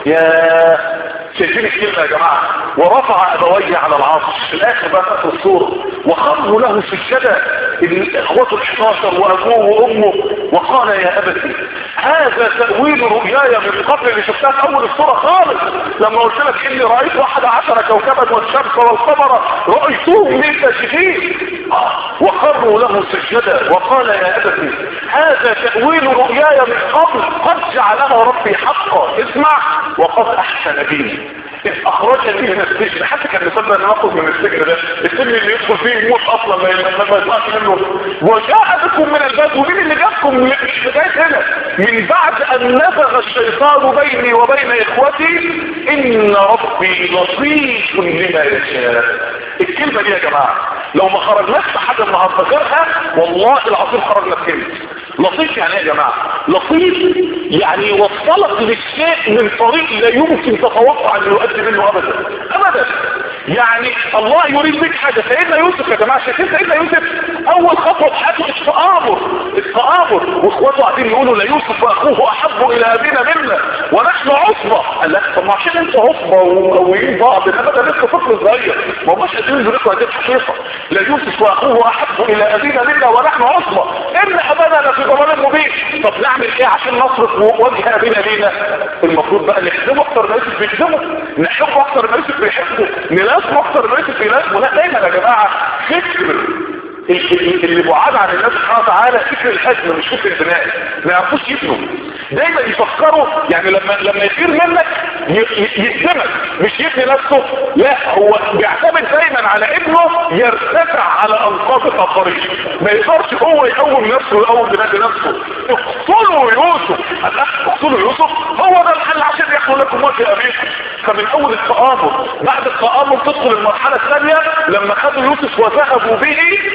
يا شايفين الكلمة يا جماعة ورفع ابويه على العرش في الاخر بقى في الصورة وخروا له سجدا اخوته ال11 وابوه وامه وقال يا ابتي هذا تأويل رؤياي من قبل اللي شفتها في اول الصورة خالص لما قلت لك اني رأيت واحد عشر كوكبا والشمس والقمر رأيتوه من تشهيد وخروا له سجدا وقال يا ابتي هذا تأويل رؤياي من قبل قد جعلها ربي حقا اسمع وقد احسن بي إذ اخرجني من السجن حتى كان مسمى ان اخرج من السجن ده السجن اللي يدخل فيه يموت اصلا ما ما يطلعش منه وجاء بكم من الباب ومين اللي جابكم لغايه هنا من بعد ان نزغ الشيطان بيني وبين اخوتي ان ربي لطيف لما يشاء الكلمه دي يا جماعه لو ما خرجناش بحاجه النهارده غيرها والله العظيم خرجنا بكلمه لطيف يعني ايه يا جماعه لطيف يعني يوصلك للشيء من طريق لا يمكن تتوقع انه يؤدي منه ابدا ابدا يعني الله يريد بك حاجة سيدنا يوسف يا جماعة شايفين سيدنا يوسف اول خطوة في حياته التآمر التآمر واخواته قاعدين يقولوا لا يوسف واخوه احب الى ابينا منا ونحن عصبة قال لك طب ما عشان انتوا عصبة ومقويين بعض انما ده لسه طفل صغير ما هماش قادرين يدركوا هذه الحقيقة لا يوسف واخوه احب الى ابينا منا ونحن عصبة ان ابانا لفي ضلال مبين طب نعمل ايه عشان نصرف وجه ابينا لينا المفروض بقى نخدمه اكتر ما يوسف بيخدمه نحبه اكتر ما يوسف بيحبه نلازمه اكتر ما يوسف بيلازمه لا دايما يا جماعة فكر اللي بعاد عن الله سبحانه وتعالى فكر الحجم مش فكر البناء ما يعرفوش يبنوا دايما يفكروا يعني لما لما يطير منك يسلمك مش يبني نفسه لا هو بيعتمد دايما على ابنه يرتفع على انقاض الاخرين ما يقدرش هو يقوم نفسه ويقوم بنادي نفسه اقتلوا يوسف اقتلوا يوسف هو ده الحل عشان يخلوا لكم وجه ابيكم فمن اول التآمر بعد التآمر تدخل المرحلة الثانية لما خدوا يوسف وذهبوا به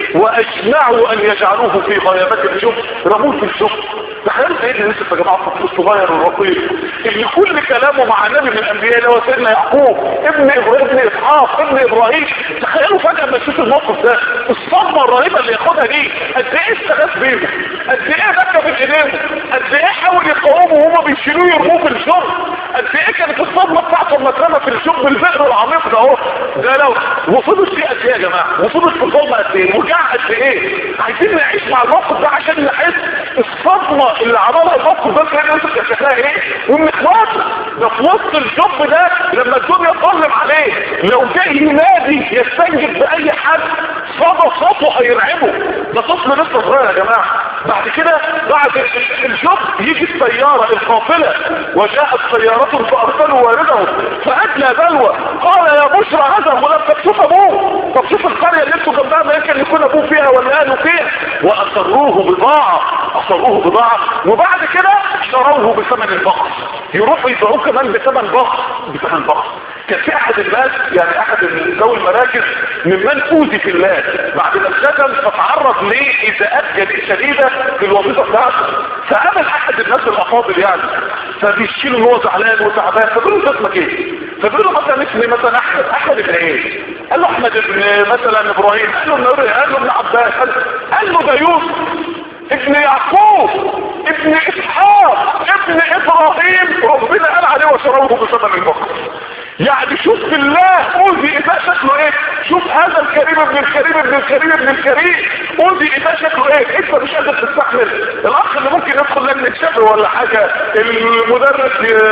واجمعوا ان يجعلوه في غيابات الجب رموه في الجب تخيلوا سيدنا يوسف يا جماعه الطفل الصغير الرقيق اللي كل كلامه مع نبي من الانبياء اللي هو سيدنا يعقوب ابن ابن اسحاق ابن ابراهيم تخيلوا فجاه لما تشوف الموقف ده الصدمه الرهيبه اللي ياخدها دي قد ايه استغاث بيهم قد ايه بكى في ايديهم قد ايه حاول يقاوموا وهما بيشيلوه يرموه في الجب قد ايه كانت الصدمه بتاعته لما اترمى في الجب البئر العميق ده اهو ده لو وصلت فيه قد ايه يا جماعه وصلت في الظلمه قد ايه وجع قد ايه عايزين نعيش مع الموقف ده عشان نحس الصدمه اللي عملها الموقف ده كان يوسف كان شكلها ايه ومن اخواته ده في وسط الجب ده لما الدنيا تظلم عليه لو جاي ينادي يستنجد باي حد صدى صوته هيرعبه ده طفل لسه صغير يا جماعه بعد كده بعد الجب يجي السياره القافله وجاءت سياره فارسلوا واردهم فادلى بلوى قال يا بشرى هذا غلام طب شوف ابوه طب شوف القريه اللي انتوا جنبها ما يمكن يكون ابوه فيها ولا اهله فيها واصروه بضاعه اصروه بضاعه وبعد كده اشتروه بثمن البخس يروحوا يبيعوه كمان بثمن بخس بثمن بخس كان في احد الناس يعني احد ذوي المراكز ممن اوذي في الله بعد ما اتسجن فتعرض لايذاءات شديده في الوظيفه بتاعته فقابل احد الناس الافاضل يعني فبيشيله ان هو زعلان وتعبان فبيقول له اسمك ايه؟ فبيقول له مثلا اسمي مثلا احمد احمد ابن ايه؟ قال له احمد ابن مثلا ابراهيم قال له ابن قال له ابن عباس قال له ده يوسف ابن يعقوب ابن اسحاق ابن ابراهيم ربنا قال عليه وشروه بثمن البقر يعني شوف بالله اوذي ده شكله ايه شوف هذا الكريم ابن الكريم ابن الكريم ابن الكريم اوذي ده شكله ايه انت مش قادر تستحمل الاخ اللي ممكن يدخل لجنه شبه ولا حاجه المدرس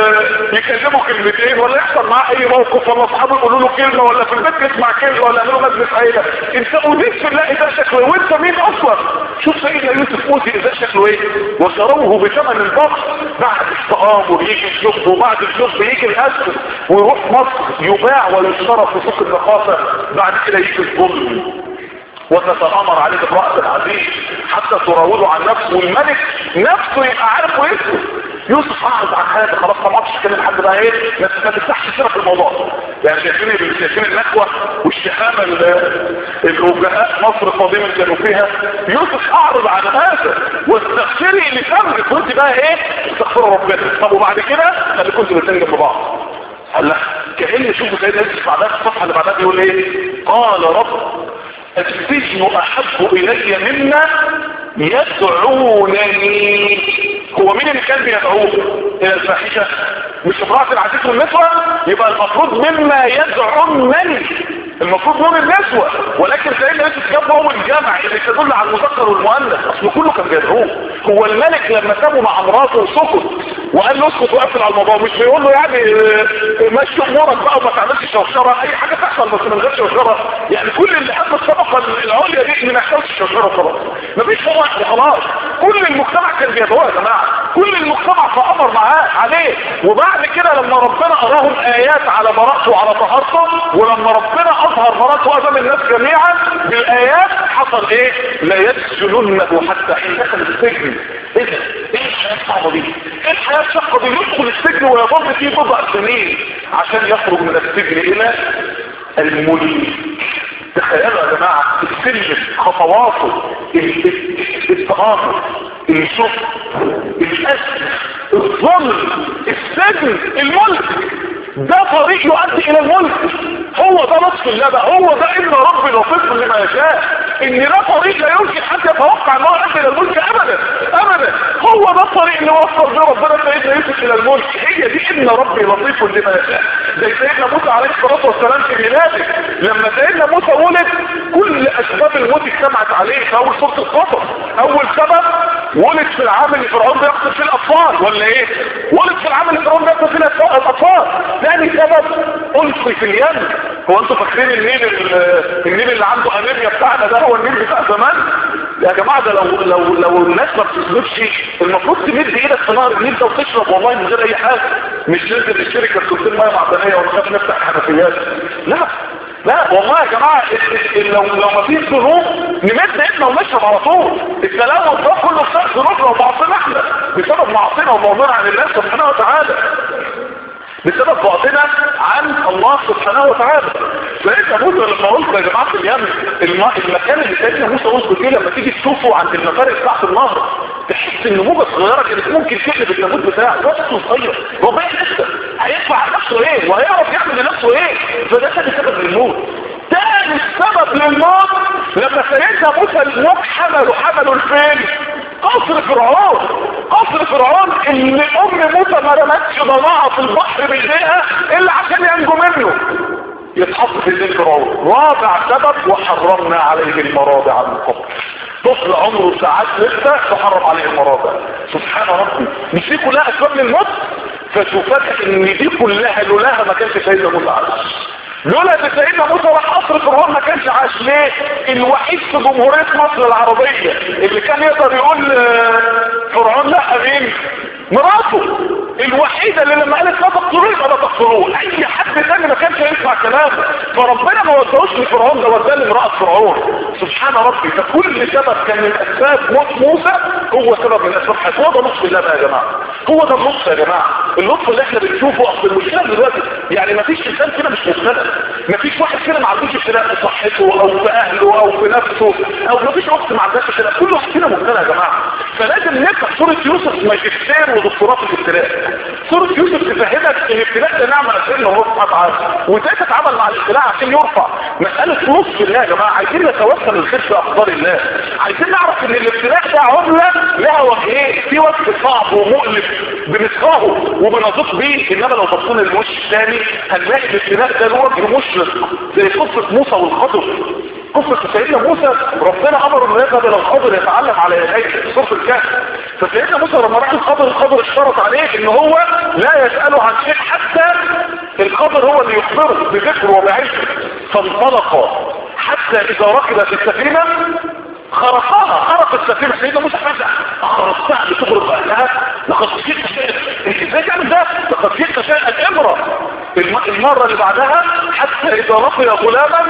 يكلمه كلمتين ولا يحصل معاه اي موقف ولا اصحابه يقولوا له كلمه ولا في البيت يسمع كلمه ولا يعملوا مجلس عيله انت اوذيت في الله ده شكله ايه وانت مين اصلا شوف سيدنا يوسف اوذي ده شكله ايه وشروه بثمن البقر بعد التآمر يجي الجب وبعد الجب يجي الاسد ويروح مصر يباع ويشترى في سوق النقاصة بعد كده يجي الظلم وتتآمر عليه امرأة العزيز حتى تراوده عن نفسه والملك نفسه يبقى عارف ويسكت يوسف اعرض عن هذا خلاص ما عادش كلام حد بقى ايه ما ما تفتحش سيره في الموضوع يعني شايفين شايفين النكوه والشهامه ال- الوجهاء مصر قديما كانوا فيها يوسف اعرض عن هذا واستغفري لذنبك وانت بقى ايه استغفروا ربنا طب وبعد كده خليكم انتوا الاثنين جنب بعض قال لا كأن شوفوا سيدنا يوسف بعدها في الصفحه اللي بعدها بيقول ايه قال رب السجن احب الي مما يدعونني هو مين اللي كان بيدعوه الى الفاحشه مش امراه العزيز والنسوه يبقى المفروض مما يدعونني المفروض نور النسوة ولكن سيدنا يوسف جاب هو الجمع اللي تدل على المذكر والمؤنث اصل كله كان بيدعوه هو الملك لما سابه مع مراته وسكت وقال له اسكت وقفل على الموضوع مش بيقول له يعني اه، مشي امورك بقى وما تعملش شوشره اي حاجه تحصل بس من غير شوشره يعني كل اللي حب الطبقه العليا دي ان ما يحصلش شوشره خلاص مفيش فرق خلاص كل المجتمع كان بيدعوه يا جماعه كل المجتمع فامر معاه عليه وبعد كده لما ربنا اراهم ايات على براءته وعلى طهارته ولما ربنا اظهر براءته امام الناس جميعا بالايات حصل ايه لا يسجننه حتى حين دخل السجن ايه ده ايه الحياه الصعبه دي ايه الحياه الشاقه دي يدخل السجن ويظل فيه بضع سنين عشان يخرج من السجن الى الملك تخيلوا يا جماعة السلم خطواته ال- ال- التآمر الشرط الأسر الظلم السجن الملك ده طريق يؤدي الى الملك هو ده لطف الله بقى هو ده ان ربي لطيف لما يشاء ان ده طريق لا يمكن حد يتوقع ان هو يؤدي الى الملك ابدا ابدا هو ده الطريق اللي وصل بيه ربنا سيدنا يوسف الى الملك هي دي ان ربي لطيف لما يشاء زي سيدنا موسى عليه الصلاه والسلام في ميلاده لما سيدنا موسى ولد كل اسباب الموت اجتمعت عليه في اول سوره القصص اول سبب ولد في العام اللي فرعون بيقتل فيه الاطفال ولا ايه ولد في العام اللي فرعون بيقتل فيه الاطفال ثاني سبب القي في اليم هو انتوا فاكرين النيل ال- النيل اللي عنده انيميا بتاعنا ده هو النيل بتاع زمان يا جماعه ده لو لو لو الناس ما بتسلكش المفروض تمد ايدك في نهر النيل ده وتشرب والله من غير اي حاجه مش لازم نشتري كرتونتين ميه معدنيه ونخاف نفتح حنفيات لا لا والله يا جماعة ال- ال- لو لو ما فيش ذنوب نمد ايدنا ونشرب على طول التلوث ده كله بسبب ذنوبنا ومعصينا احنا بسبب معصينا وموضوعنا عن الله سبحانه وتعالى بسبب بعدنا عن الله سبحانه وتعالى سيدنا موسى لما قلت يا جماعه في اليمن الم- المكان اللي سيدنا موسى وصل فيه لما تيجي تشوفه عند المفارق تحت النهر تحس ان موجه صغيره كانت ممكن تقلب الناموس بتاعه نفسه صغير هو باين لسه هيدفع عن نفسه ايه وهيعرف يعمل لنفسه ايه فده كان سبب للموت تاني السبب للموت لما سيدنا موسى الموت حمله حمله لفين قصر فرعون قصر فرعون ان ام موسى ما رمتش ضناها في البحر بايديها الا عشان ينجو منه يتحط في دين فرعون رابع سبب وحرمنا عليه المراضع من قبل طفل عمره ساعات لسه تحرم عليه المراضع سبحان ربي مش دي كلها اسباب للموت فتفاجئ ان دي كلها لولاها ما كانش سيدنا موسى عايش لولا ان سيدنا موسى راح قصر فرعون ما كانش عاش ليه الوحيد في جمهوريه مصر العربيه اللي كان يقدر يقول آه، فرعون لا مين مراته الوحيده اللي لما قالت لا تقتلوه يبقى لا تقتلوه اي حد تاني ما كانش ينفع كلامه فربنا ما وداهوش لفرعون ده وداه لامراه فرعون سبحان ربي فكل سبب كان من اسباب موت موسى هو سبب من اسباب حياته هو ده لطف الله بقى يا جماعه هو ده اللطف يا جماعه اللطف اللي احنا بنشوفه اصل المشكله دلوقتي يعني ما فيش انسان كده مش مبتلى ما فيش واحد كده ما عندوش ابتلاء في صحته او في اهله او في نفسه او ما فيش اخت ما عندهاش ابتلاء كل واحد كده مبتلى يا جماعه فلازم نفتح سوره يوسف ماجستير ودكتوراه في الابتلاء سوره يوسف تفهمك ان الابتلاء ده نعمه نزلنا الله سبحانه وتعالى وازاي تتعامل مع الابتلاء عشان يرفع مساله نصف الله يا جماعه عايزين نتوسل الخير في اقدار الله عايزين نعرف ان الابتلاء ده عمله لها وجهين في وجه صعب ومؤلم بنكرهه وبنضيق بيه انما لو بصينا للوش الثاني هنلاقي الابتلاء ده له وجه مشرق زي قصه موسى والخضر قصة سيدنا موسى ربنا امر انه يذهب الى الخضر يتعلم على يديه سورة الكهف فسيدنا موسى لما راح الخضر الخضر اشترط عليه ان هو لا يسأله عن شيء حتى الخضر هو اللي يخبره بذكره وبعلمه فانطلق حتى اذا ركب في السفينة خرقها خرق السفينة سيدنا موسى فزع خرقتها لتغرق اهلها لقد جئت شيئا انت ازاي تعمل ده لقد جئت شيئا امرة الم- المرة اللي بعدها حتى اذا لقي غلاما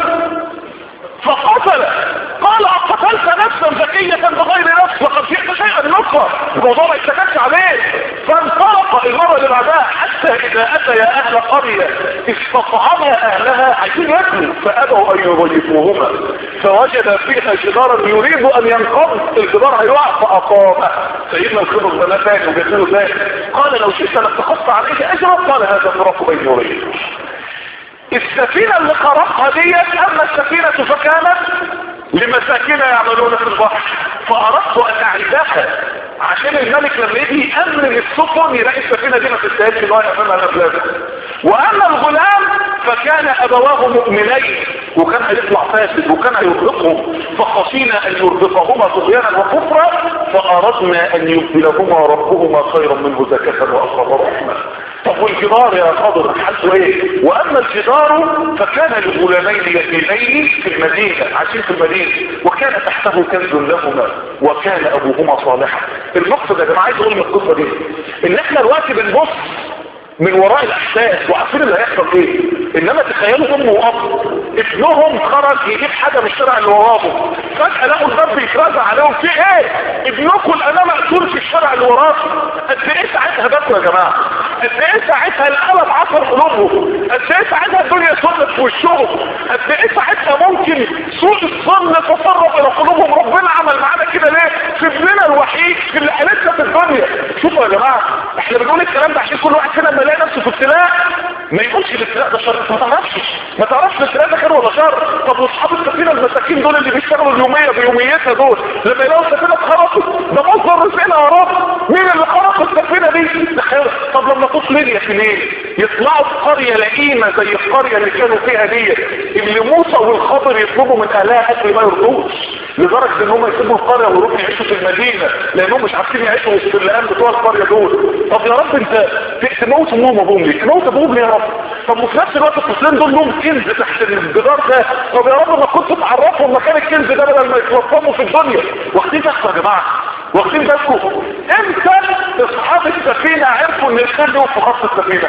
فقتل قال اقتلت نفسا زكية بغير نفس لقد جئت شيئا نكرا الموضوع ما يتكتش عليه فانطلق والمرة اللي بعدها حتى اذا اتى يا اهل قرية استطعما اهلها عايزين ياكلوا فابوا ان يضيفوهما فوجد فيها جدارا يريد ان ينقض الجدار هيقع فاقامه سيدنا الخضر ده تاني وجدله تاني قال لو شئت لاتخذت عليه اجرا قال هذا فراق بيني وبينك السفينة اللي خرقها ديت اما السفينة فكانت لمساكين يعملون في البحر فاردت ان اعيدها عشان الملك لما يجي يأمن السفن يلاقي السفينة دي ما تستاهلش ان هو يأمنها الافلاس واما الغلام فكان ابواه مؤمنين وكان هيطلع فاسد وكان هيرهقهم فخشينا ان يرهقهما طغيانا وكفرا فاردنا ان يبدلهما ربهما خيرا منه زكاة واقرب رحمه طب والجدار يا خضر حالته ايه واما الجدار فكان لغلامين يتيمين في المدينة عايشين في المدينة وكان تحته كنز لهما وكان ابوهما صالحا المقصد يا جماعه عايز اقول من القصه دي ان احنا دلوقتي بنبص من وراء الاحداث وعارفين اللي هيحصل ايه انما تخيلوا ام واب ابنهم خرج يجيب حاجه من الشارع اللي وراهم فجاه لقوا الباب بيترزع عليهم في ايه ابنكم انا مقتول في الشارع اللي وراكم قد ايه ساعتها بكوا يا جماعه قد ايه ساعتها القلب عصر قلوبهم قد ايه ساعتها الدنيا صلت في وشهم قد ايه ساعتها ممكن سوء الظن تسرب الى قلوبهم ربنا عمل معانا كده ليه في ابننا الوحيد في اللي قالتنا في الدنيا شوفوا يا جماعه احنا بنقول الكلام ده عشان كل واحد فينا لما يلاقي نفسه في ابتلاء ما يقولش الابتلاء ده شر ما تعرفش ما تعرفش الابتلاء ده خير ولا شر طب واصحاب السفينه المساكين دول اللي بيشتغلوا اليوميه بيوميتها دول لما يلاقوا السفينه اتخرطت ده مصدر رزقنا يا رب مين اللي خرق السفينه دي ده خير طب لما تطلع ليبيا في ليل يطلعوا في قريه لئيمه زي القريه اللي كانوا فيها دي اللي موسى والخضر يطلبوا من اهلها اكل ما يرضوش لدرجه ان هم يسيبوا القريه ويروحوا يعيشوا في المدينه لانهم مش عارفين يعيشوا وسط اللئام بتوع القريه دول طب يا رب انت تموت امهم وابوهم ليه تموت ابوهم ليه يا رب طب وفي نفس الوقت الطفلين دول لهم كنز تحت الجدار ده طب يا رب ما كنت تعرفهم مكان الكنز ده بدل ما يتلطموا في الدنيا واخدين بالكم يا جماعه واخدين بالكم امتى اصحاب السفينه عرفوا ان الخير دول في خط السفينه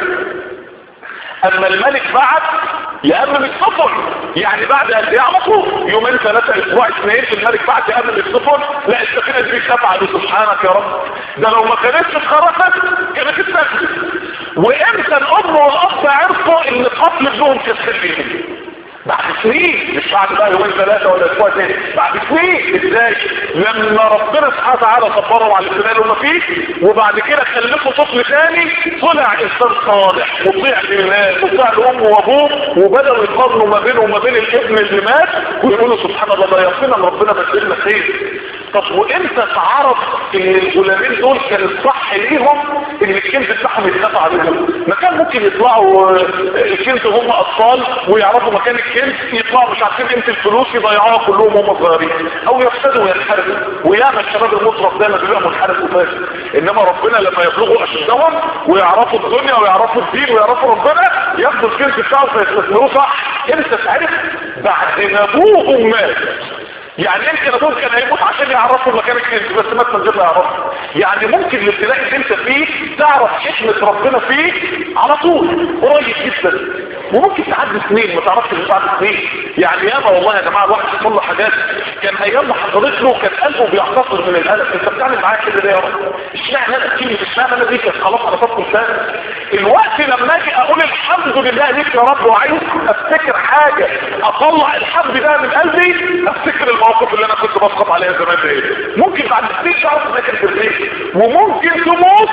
اما الملك بعت يأمن السفن يعني بعد قد ايه على طول يومين ثلاثة اسبوع اثنين الملك بعت يأمن السفن لا السفينة دي شفعة سبحانك يا رب ده لو ما كانتش اتخرجت كانت اتسكت وامتى الام والاب عرفوا ان قتل ابنهم كان بيهم بعد سنين مش بعد بقى يومين ثلاثة ولا اسبوع تاني بعد سنين ازاي لما ربنا سبحانه وتعالى صبرهم على الابتلاء اللي هم فيه وبعد كده خلفوا طفل ثاني طلع انسان صالح مطيع لله مطيع لامه وابوه وبدأوا يقارنوا ما بينه وما بين الابن اللي مات ويقولوا سبحان الله ده يقينا ربنا بدلنا خير طب وامتى اتعرف ان الغلامين دول كان الصح ليهم ان الكنز بتاعهم يتدفع عليهم ما كان ممكن يطلعوا الكنز هم اطفال ويعرفوا مكان الكنز يطلعوا مش عارفين قيمه الفلوس يضيعوها كلهم هم صغيرين او يفسدوا وينحرفوا وياما الشباب المطرف دايما بيبقى منحرف وفاسد انما ربنا لما يبلغوا اشدهم ويعرفوا الدنيا ويعرفوا الدين ويعرفوا ربنا ياخدوا الكنز بتاعه فيستثمروه صح امتى تعرف بعد ما ابوهم مات يعني يمكن ابوه كان هيموت عشان يعرفوا مكان الكنز بس مات من غير ما يعرفه يعني ممكن الابتلاء اللي انت فيه تعرف حكمة ربنا فيه على طول قريب جدا وممكن تعدي سنين ما تعرفش اللي بعد سنين يعني ياما والله يا جماعه الواحد يحصل له حاجات كان ايام ما حصلت له كان قلبه بيعتصر من الالم انت بتعمل معايا كده ليه يا رب اشمعنى انا كلمه اشمعنى انا دي كانت خلاص خطفت لساني الوقت لما اجي اقول الحمد لله ليك يا رب وعايز افتكر حاجه اطلع الحمد ده من قلبي افتكر المواقف اللي انا كنت بسقط عليها زمان ده ايه ممكن بعد سنين تعرف انك كان في وممكن تموت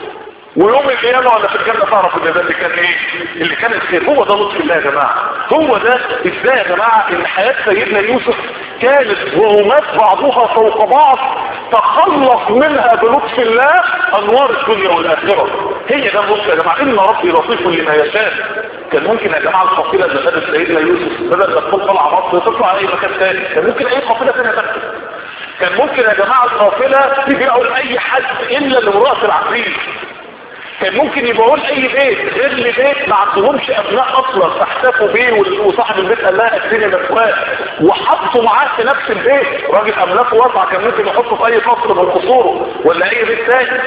ويوم القيامة ولا في الجنة تعرف ان ده اللي كان ايه اللي كان الخير هو ده لطف الله يا جماعة هو ده ازاي يا جماعة ان حياة سيدنا يوسف كانت ظلمات بعضها فوق بعض تخلص منها بلطف الله انوار الدنيا والاخرة هي ده اللطف يا جماعة ان ربي لطيف لما يشاء كان ممكن يا جماعة القافلة اللي خدت سيدنا يوسف بدل ما تكون طالعة مصر تطلع اي مكان تاني كان ممكن اي قافلة تانية تاخده كان ممكن يا جماعة القافلة تبيعوا لأي حد إلا لمرأة العفريت كان ممكن يبيعوا اي بيت غير لبيت ما عندهمش ابناء اصلا فاحتفوا بيه وصاحب البيت قال لها اديني الاخوات وحطوا معاه في نفس البيت راجل املاكه واسعه كان ممكن يحطه في اي فصل من قصوره ولا اي بيت تاني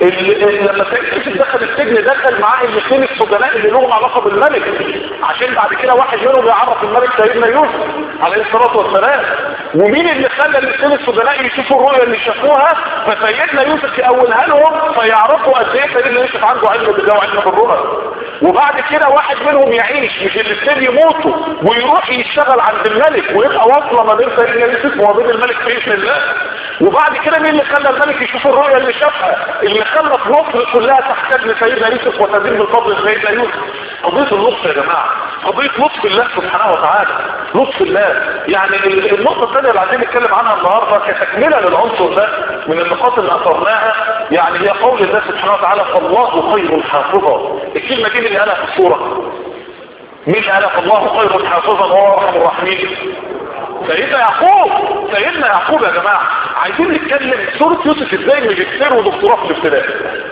لما سيد دخل السجن دخل معاه الاثنين السجناء اللي لهم علاقه بالملك عشان بعد كده واحد منهم يعرف الملك سيدنا يوسف عليه الصلاه والسلام ومين اللي خلى الاثنين السوداناء يشوفوا الرؤية اللي شافوها فسيدنا يوسف يقولها لهم فيعرفوا قد ايه سيدنا يوسف عنده علم بالله وعلم بالرؤى وبعد كده واحد منهم يعيش مش الاثنين يموتوا ويروح يشتغل عند الملك ويبقى واصله ما بين سيدنا يوسف وما بين الملك باذن الله وبعد كده مين اللي خلى الملك يشوف الرؤية اللي شافها اللي خلى مصر كلها تحتاج لسيدنا يوسف وتزيد بالفضل لسيدنا يوسف قضية اللطف يا جماعة قضية لطف الله سبحانه وتعالى لطف الله يعني النقطة الثانية اللي عايزين نتكلم عنها النهاردة كتكملة للعنصر ده من النقاط اللي اثرناها يعني هي قول الله سبحانه وتعالى فالله خير حافظا الكلمة دي اللي قالها في السورة مين اللي قالها فالله خير حافظا وهو ارحم الراحمين سيدنا يعقوب سيدنا يعقوب يا جماعة عايزين نتكلم سورة يوسف ازاي ماجستير ودكتوراه في الابتداء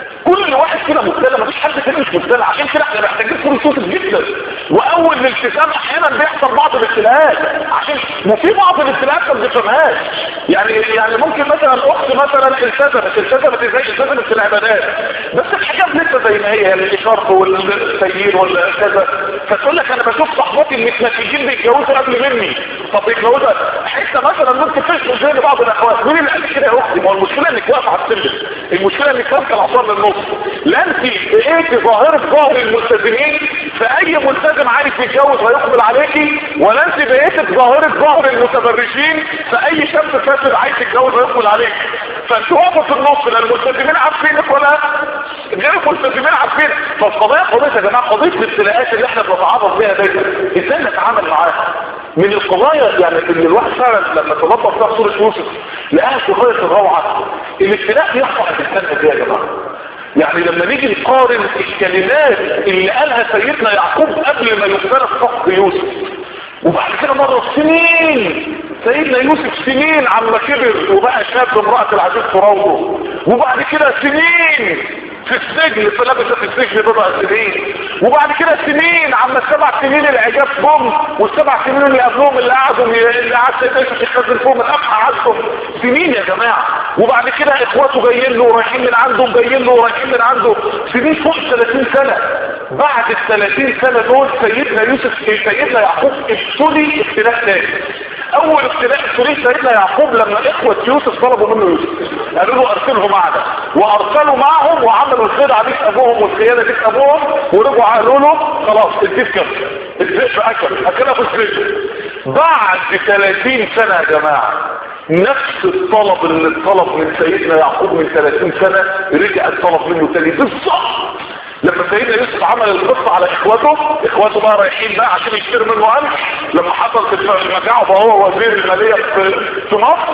كل واحد كده مبتلى مفيش حد تاني مش مبتلى عشان كده احنا محتاجين سورة يوسف جدا واول الالتزام احيانا بيحصل بعض الابتلاءات عشان وفي بعض الابتلاءات ما بنفهمهاش يعني يعني ممكن مثلا اخت مثلا التزمت التزمت ازاي التزمت في العبادات بس الحاجات لسه زي ما هي يعني الاشاره والسير ولا كذا فتقول لك انا بشوف صحباتي المتنتجين بيتجوزوا قبل مني طب بيتجوزوا حته مثلا ممكن تشبه زي بعض الاخوات مين اللي قال لي كده يا اختي ما هو المشكله انك واقفه على السلم المشكله انك ماسكه العصار للنص لا انت بقيتي ظاهره ظاهر الملتزمين فاي ملتزم عارف يتجوز ويقبل عليكي ولا انت بقيتي ظاهره ظاهر المتبرجين فاي شاب فاسد عايز يتجوز ويقبل عليك فانت واقفه في النص لا الملتزمين عارفينك ولا غير الملتزمين عارفين فالقضيه قضيه يا جماعه قضيه الابتلاءات اللي احنا بنتعرض بيها دايما ازاي نتعامل معاها من القضايا يعني اللي الواحد فعلا لما تلطف فيها سوره يوسف لقاها في غايه الروعه الابتلاء يحصل في السنه دي يا جماعه يعني لما نيجي نقارن الكلمات اللي قالها سيدنا يعقوب قبل ما يفترق فخ يوسف وبعد كده مرة سنين سيدنا يوسف سنين عما كبر وبقى شاب امرأة العزيز تراوده وبعد كده سنين في السجن فلبس في السجن بضع سنين وبعد كده سنين عما السبع سنين العجاب جم والسبع سنين اللي قبلهم اللي قعدوا اللي قعد سيدنا يوسف يخزن فيهم الابحى عزهم سنين يا جماعه وبعد كده اخواته جايين له ورايحين من عنده جايين له ورايحين من عنده سنين فوق 30 سنه بعد ال 30 سنه دول سيدنا يوسف سيدنا يعقوب ابتلي ابتلاء تاني اول ابتلاء ابتلي سيدنا يعقوب لما اخوة يوسف طلبوا منه يوسف قالوا له ارسله معنا وارسلوا معهم وعملوا الخير عليك ابوهم والخيانة ديك ابوهم ورجعوا قالوا له خلاص الديب كم الذئب اكل اكلها في الذئب بعد 30 سنة يا جماعة نفس الطلب اللي اتطلب من سيدنا يعقوب من 30 سنة رجع الطلب منه تاني بالظبط لما سيدنا يوسف عمل القصة على اخواته اخواته بقى رايحين بقى عشان يشتروا منه قمح لما حصل في المجاعة فهو وزير المالية في, في مصر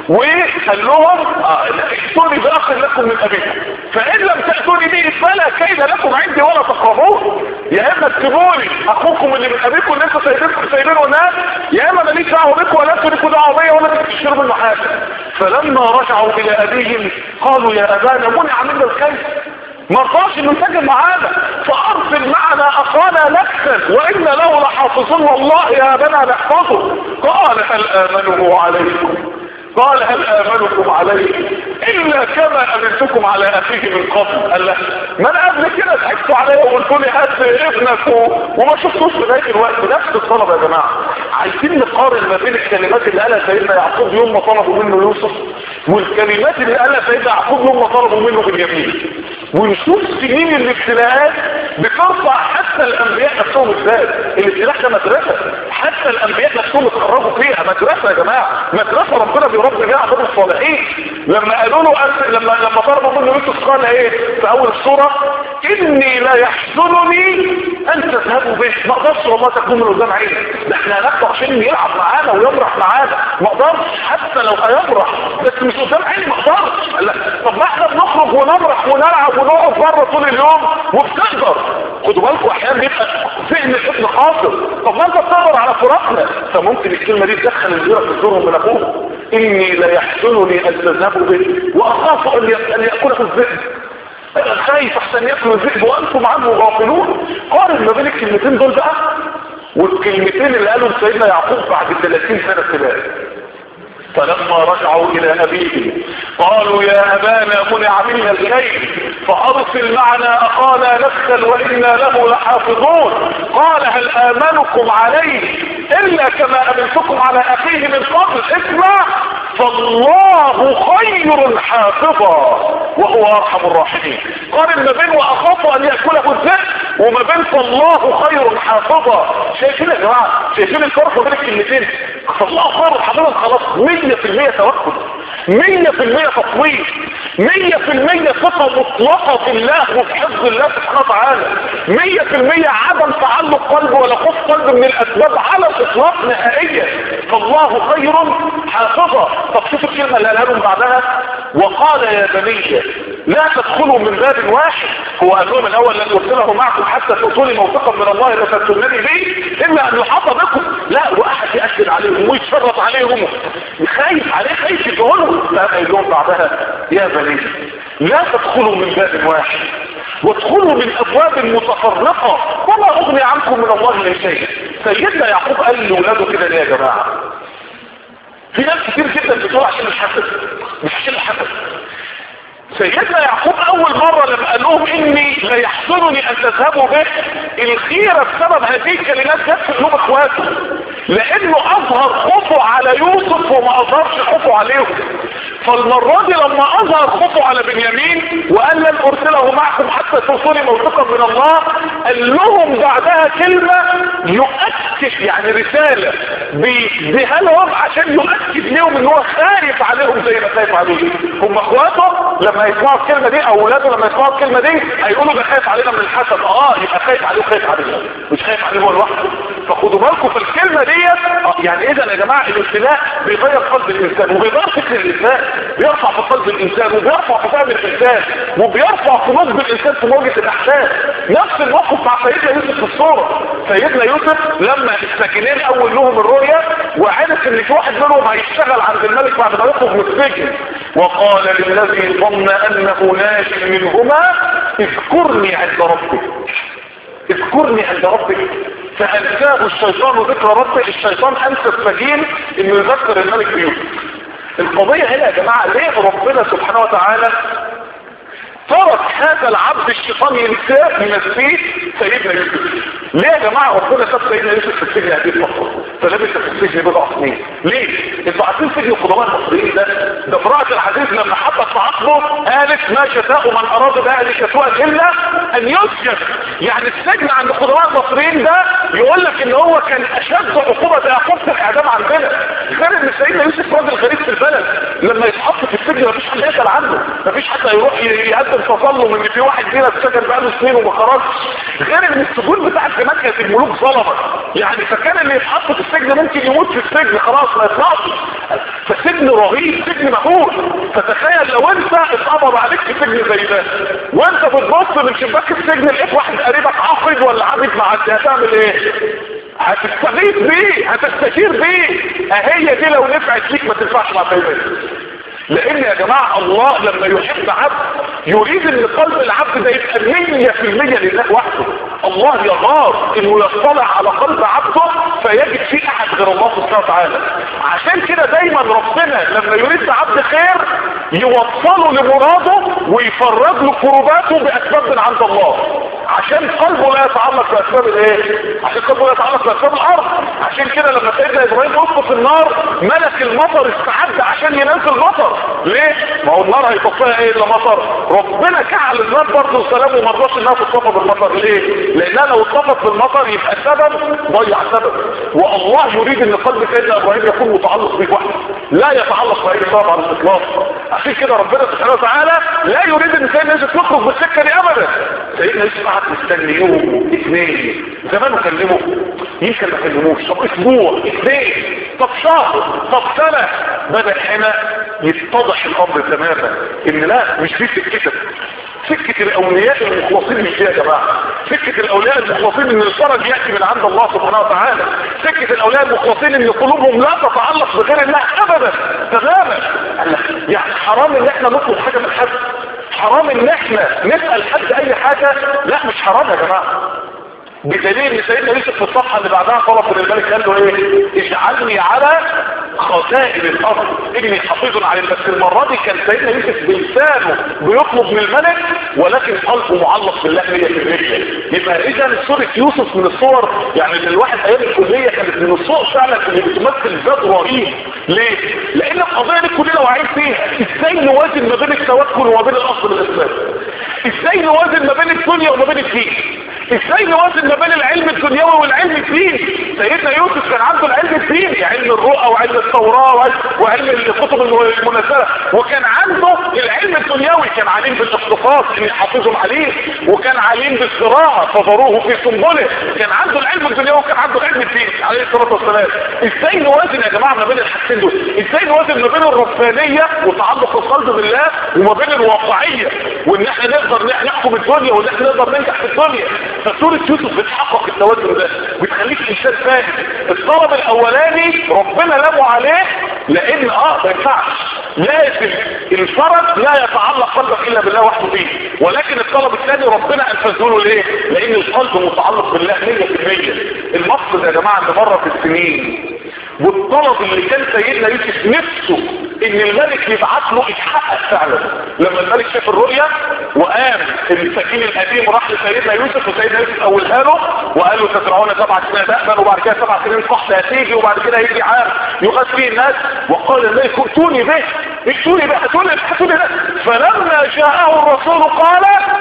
وقال لهم ائتوني باخ لكم من ابيكم فان لم تأتوني به فلا كيد لكم عندي ولا تقربون يا اما تسيبوني اخوكم اللي من ابيكم اللي انتوا سايبينكم سايبينه هناك يا اما ماليش دعوه بكم ولا انتوا ليكوا دعوه بيا ولا انتوا تشتروا منه حاجه فلما رجعوا الى ابيهم قالوا يا ابانا منع منا الكيد ما رضاش انه يسجل معانا فارسل معنا اخانا نكسل وان له لحافظون والله يا ابانا نحفظه قال هل امنه عليكم قال هل امنكم عليه الا كما امنتكم على اخيه من قبل قال له ما انا قبل كده ضحكتوا عليا وقلتوا لي هات ابنك وما شفتوش لغايه الوقت نفس الطلب يا جماعه عايزين نقارن ما بين الكلمات اللي قالها سيدنا يعقوب يوم ما طلبوا منه يوسف والكلمات اللي قالها سيدنا يعقوب يوم ما طلبوا منه باليمين ونشوف سنين الابتلاءات بترفع حتى الانبياء نفسهم ازاي الابتلاء ده مدرسه حتى الانبياء نفسهم اتخرجوا فيها مدرسه يا جماعه مدرسه ربنا بيربي بيها عباد الصالحين لما قالوا له أنت لما لما طلبوا منه يوسف قال ايه في اول السوره اني لا يحزنني ان تذهبوا به ما اقدرش والله تكون من قدام عيني ده احنا هناخده عشان يلعب معانا ويمرح معانا ما اقدرش حتى لو هيمرح بس مش قدام عيني ما اقدرش لا طب ما احنا بنخرج ونمرح ونلعب ونقعد بره طول اليوم وبتقدر خدوا بالكم احيانا بيبقى ذهن الابن خاطر طب ما انت بتقدر على فراقنا فممكن الكلمه دي تدخل الغيره في صدورهم من اخوهم اني لا يحزنني ان تذهبوا به واخاف ان ان ياكله الذئب انا خايف احسن ياكل الذئب وانتم عنه غافلون قارن ما بين الكلمتين دول بقى والكلمتين اللي قالوا سيدنا يعقوب بعد 30 سنه ابتلاء فلما رجعوا الى ابيهم قالوا يا ابانا منع منا الخير فارسل معنا اخانا نسخل وانا له لحافظون قال هل امنكم عليه الا كما امنتكم على اخيه من قبل اسمع فالله خير حافظا وهو ارحم الراحمين قارن ما بين واخاف ان ياكله الذئب وما بين فالله خير حافظا شايفين يا جماعه شايفين الفرق بين الكلمتين فالله خير حافظا خلاص 100% توكل 100% تطوير 100% ثقه مطلقه في الله وفي حفظ الله سبحانه وتعالى 100% عدم تعلق قلب ولا خوف قلب من الاسباب على الاطلاق نهائيا فالله خير حافظا طب شوفوا الكلمه اللي قالها لهم بعدها وقال يا بني لا تدخلوا من باب واحد هو قال لهم الاول لن ارسله معكم حتى تؤتوني موثقا من الله لتأتونني به الا ان يحاط بكم لا واحد ياكد عليهم ويتشرط عليهم خايف عليه خايف يقولهم لا قال لهم بعدها يا بني لا تدخلوا من باب واحد وادخلوا من ابواب متفرقه وما اغني عنكم من الله من شيء سيدنا يعقوب قال لاولاده كده ليه يا جماعه في ناس كتير جدا بتقول عشان الحسد مش عشان الحسد سيدنا يعقوب اول مرة لما قال لهم اني لا يحزنني ان تذهبوا به الخيرة بسبب هذه الكلمات جت في قلوب اخواته لانه اظهر خوفه على يوسف وما اظهرش خوفه عليهم فالمرة دي لما اظهر خوفه على بنيامين وقال لن ارسله معكم حتى توصلي موثقا من الله قال لهم بعدها كلمة يؤكد يعني رسالة بيديها لهم عشان يؤكد لهم ان هو خايف عليهم زي ما خايف عليهم هم اخواته لما يسمعوا الكلمة دي او ولاده لما يسمعوا الكلمة دي هيقولوا ده خايف علينا من الحسد اه يبقى خايف عليه وخايف علينا مش خايف عليه هو لوحده فخدوا بالكم في الكلمة ديت آه يعني اذا يا جماعة الابتلاء بيغير قلب الانسان وبيغير فكر الانسان بيرفع في قلب الانسان وبيرفع في فهم الانسان وبيرفع في نضج الانسان في مواجهة الاحداث نفس الموقف مع سيدنا يوسف في الصورة سيدنا يوسف لما الساكنين اول لهم الرؤية وعرف ان في واحد منهم هيشتغل عند الملك بعد ما يخرج من السجن وقال للذي ظن انه ناج منهما اذكرني عند ربك اذكرني عند ربك فأنساه الشيطان ذكر ربه الشيطان أنسى السجين انه يذكر الملك بيوسف القضية هنا يا جماعة ليه ربنا سبحانه وتعالى ترك هذا العبد الشيطان ينساه ينسيه سيدنا يوسف ليه يا جماعة ربنا ساب سيدنا يوسف في السجن هذه الفترة فلبس في السجن بضع سنين ليه انتوا عارفين سجن القدماء المصريين ده ده امرأة العزيز لما حطت في عقله قالت ما شتاء من اراد بأهلك سوءا الا ان يسجن يعني السجن عند القدماء المصريين ده يقول لك ان هو كان اشد عقوبة ده عقوبة الاعدام عندنا غير ان سيدنا يوسف راجل غريب في البلد لما يتحط في السجن مفيش حد يسأل عنه مفيش حد يروح يقدم تظلم ان في واحد فينا اتسجن بقاله سنين وما خرجش غير ان السجون بتاعت زمان كانت الملوك ظلمه يعني فكان اللي يتحط في السجن ممكن يموت في السجن خلاص ما يطلعش فسجن رهيب سجن مهول فتخيل لو انت اتقبض عليك في سجن زي ده وانت بتبص من شباك السجن لقيت واحد قريبك عاقد ولا عابد معدي هتعمل ايه؟ هتستغيث بيه هتستشير بيه اهي دي لو نفعت ليك ما تنفعش مع سيدنا لان يا جماعة الله لما يحب عبد يريد ان قلب العبد ده يبقى مية في المية لله وحده الله يغار انه يطلع على قلب عبده فيجد فيه احد غير الله سبحانه وتعالى عشان كده دايما ربنا لما يريد عبد خير يوصله لمراده ويفرج له كروباته باسباب من عند الله عشان قلبه لا يتعلق باسباب الايه عشان قلبه لا يتعلق باسباب الارض عشان كده لما سيدنا ابراهيم يطفي النار ملك المطر استعد عشان ينزل مطر ليه ما هو النار هيطفيها ايه الا مطر ربنا جعل النار برضه سلام وما رضاش انها تطفى بالمطر ليه لانها لو اتطفت بالمطر يبقى سبب ضيع سبب والله يريد ان قلب سيدنا ابراهيم يكون متعلق بيه وحده لا يتعلق باي سبب على الاطلاق عشان كده ربنا سبحانه وتعالى لا يريد ان سيدنا يوسف يخرج بالسكه دي ابدا سيدنا يوسف قعد مستني يوم اثنين زمان كلمه يمكن ما كلموش طب اسبوع اثنين طب شهر طب سنه بدا هنا يتضح الامر تماما ان لا مش دي سكتك سكة الاولياء المخلصين مش دي يا جماعة سكة الاولياء المخلصين ان الفرج يأتي من عند الله سبحانه وتعالى سكة الاولياء المخلصين ان قلوبهم لا تتعلق بغير الله ابدا تماما يعني حرام ان احنا نطلب حاجة من حد حرام ان احنا نسأل حد اي حاجة لا مش حرام يا جماعة بدليل ان سيدنا يوسف في الصفحة اللي بعدها طلب من الملك قال له ايه اجعلني على خزائن الارض اني حفيظ عليه بس المرة دي كان سيدنا يوسف بلسانه بيطلب من الملك ولكن قلبه معلق بالله 100% يبقى اذا سورة يوسف من الصور يعني اللي الواحد ايام الكلية كانت من الصور فعلا اللي بتمثل ذات رهيب ليه؟ لان القضية دي كلنا واعيين فيها ازاي نوازن ما بين التوكل وما بين الاصل الاسلام ازاي نوازن ما بين الدنيا وما بين الدين ازاي نوازن ما بين العلم الدنيوي والعلم الديني سيدنا يوسف كان عنده العلم الديني علم الرؤى وعلم التوراة وعلم الكتب المنزلة وكان عنده العلم الدنيوي كان عليم بالاقتصاد ان يحافظهم عليه وكان عليم بالزراعة فضروه في سنبله كان عنده العلم الدنيوي وكان عنده العلم الديني عليه الصلاة والسلام ازاي نوازن يا جماعة ما بين الحاجتين دول ازاي نوازن ما بين الربانية وتعلق القلب بالله وما بين الواقعية وان احنا نقدر نحكم الدنيا وان احنا نقدر ننجح في الدنيا فسورة يوسف بتحقق التوازن ده بتخليك انسان فاهم الطلب الاولاني ربنا لامه عليه لان اه ما ينفعش لازم الفرج لا يتعلق قلبك الا بالله وحده فيه ولكن الطلب الثاني ربنا انفذه له ليه لان القلب متعلق بالله 100% المقصد يا جماعه ان مره في السنين والطلب اللي كان سيدنا يوسف نفسه ان الملك يبعت له اتحقق فعلا لما الملك شاف الرؤية وقام السكين القديم راح لسيدنا يوسف وسيدنا يوسف اولها له وقال له تزرعون سبع سنين دأبا وبعد كده سبع سنين فحل هتيجي وبعد كده هيجي عام يغاث فيه الناس وقال الملك ائتوني به ائتوني به ائتوني ائتوني به فلما جاءه الرسول قال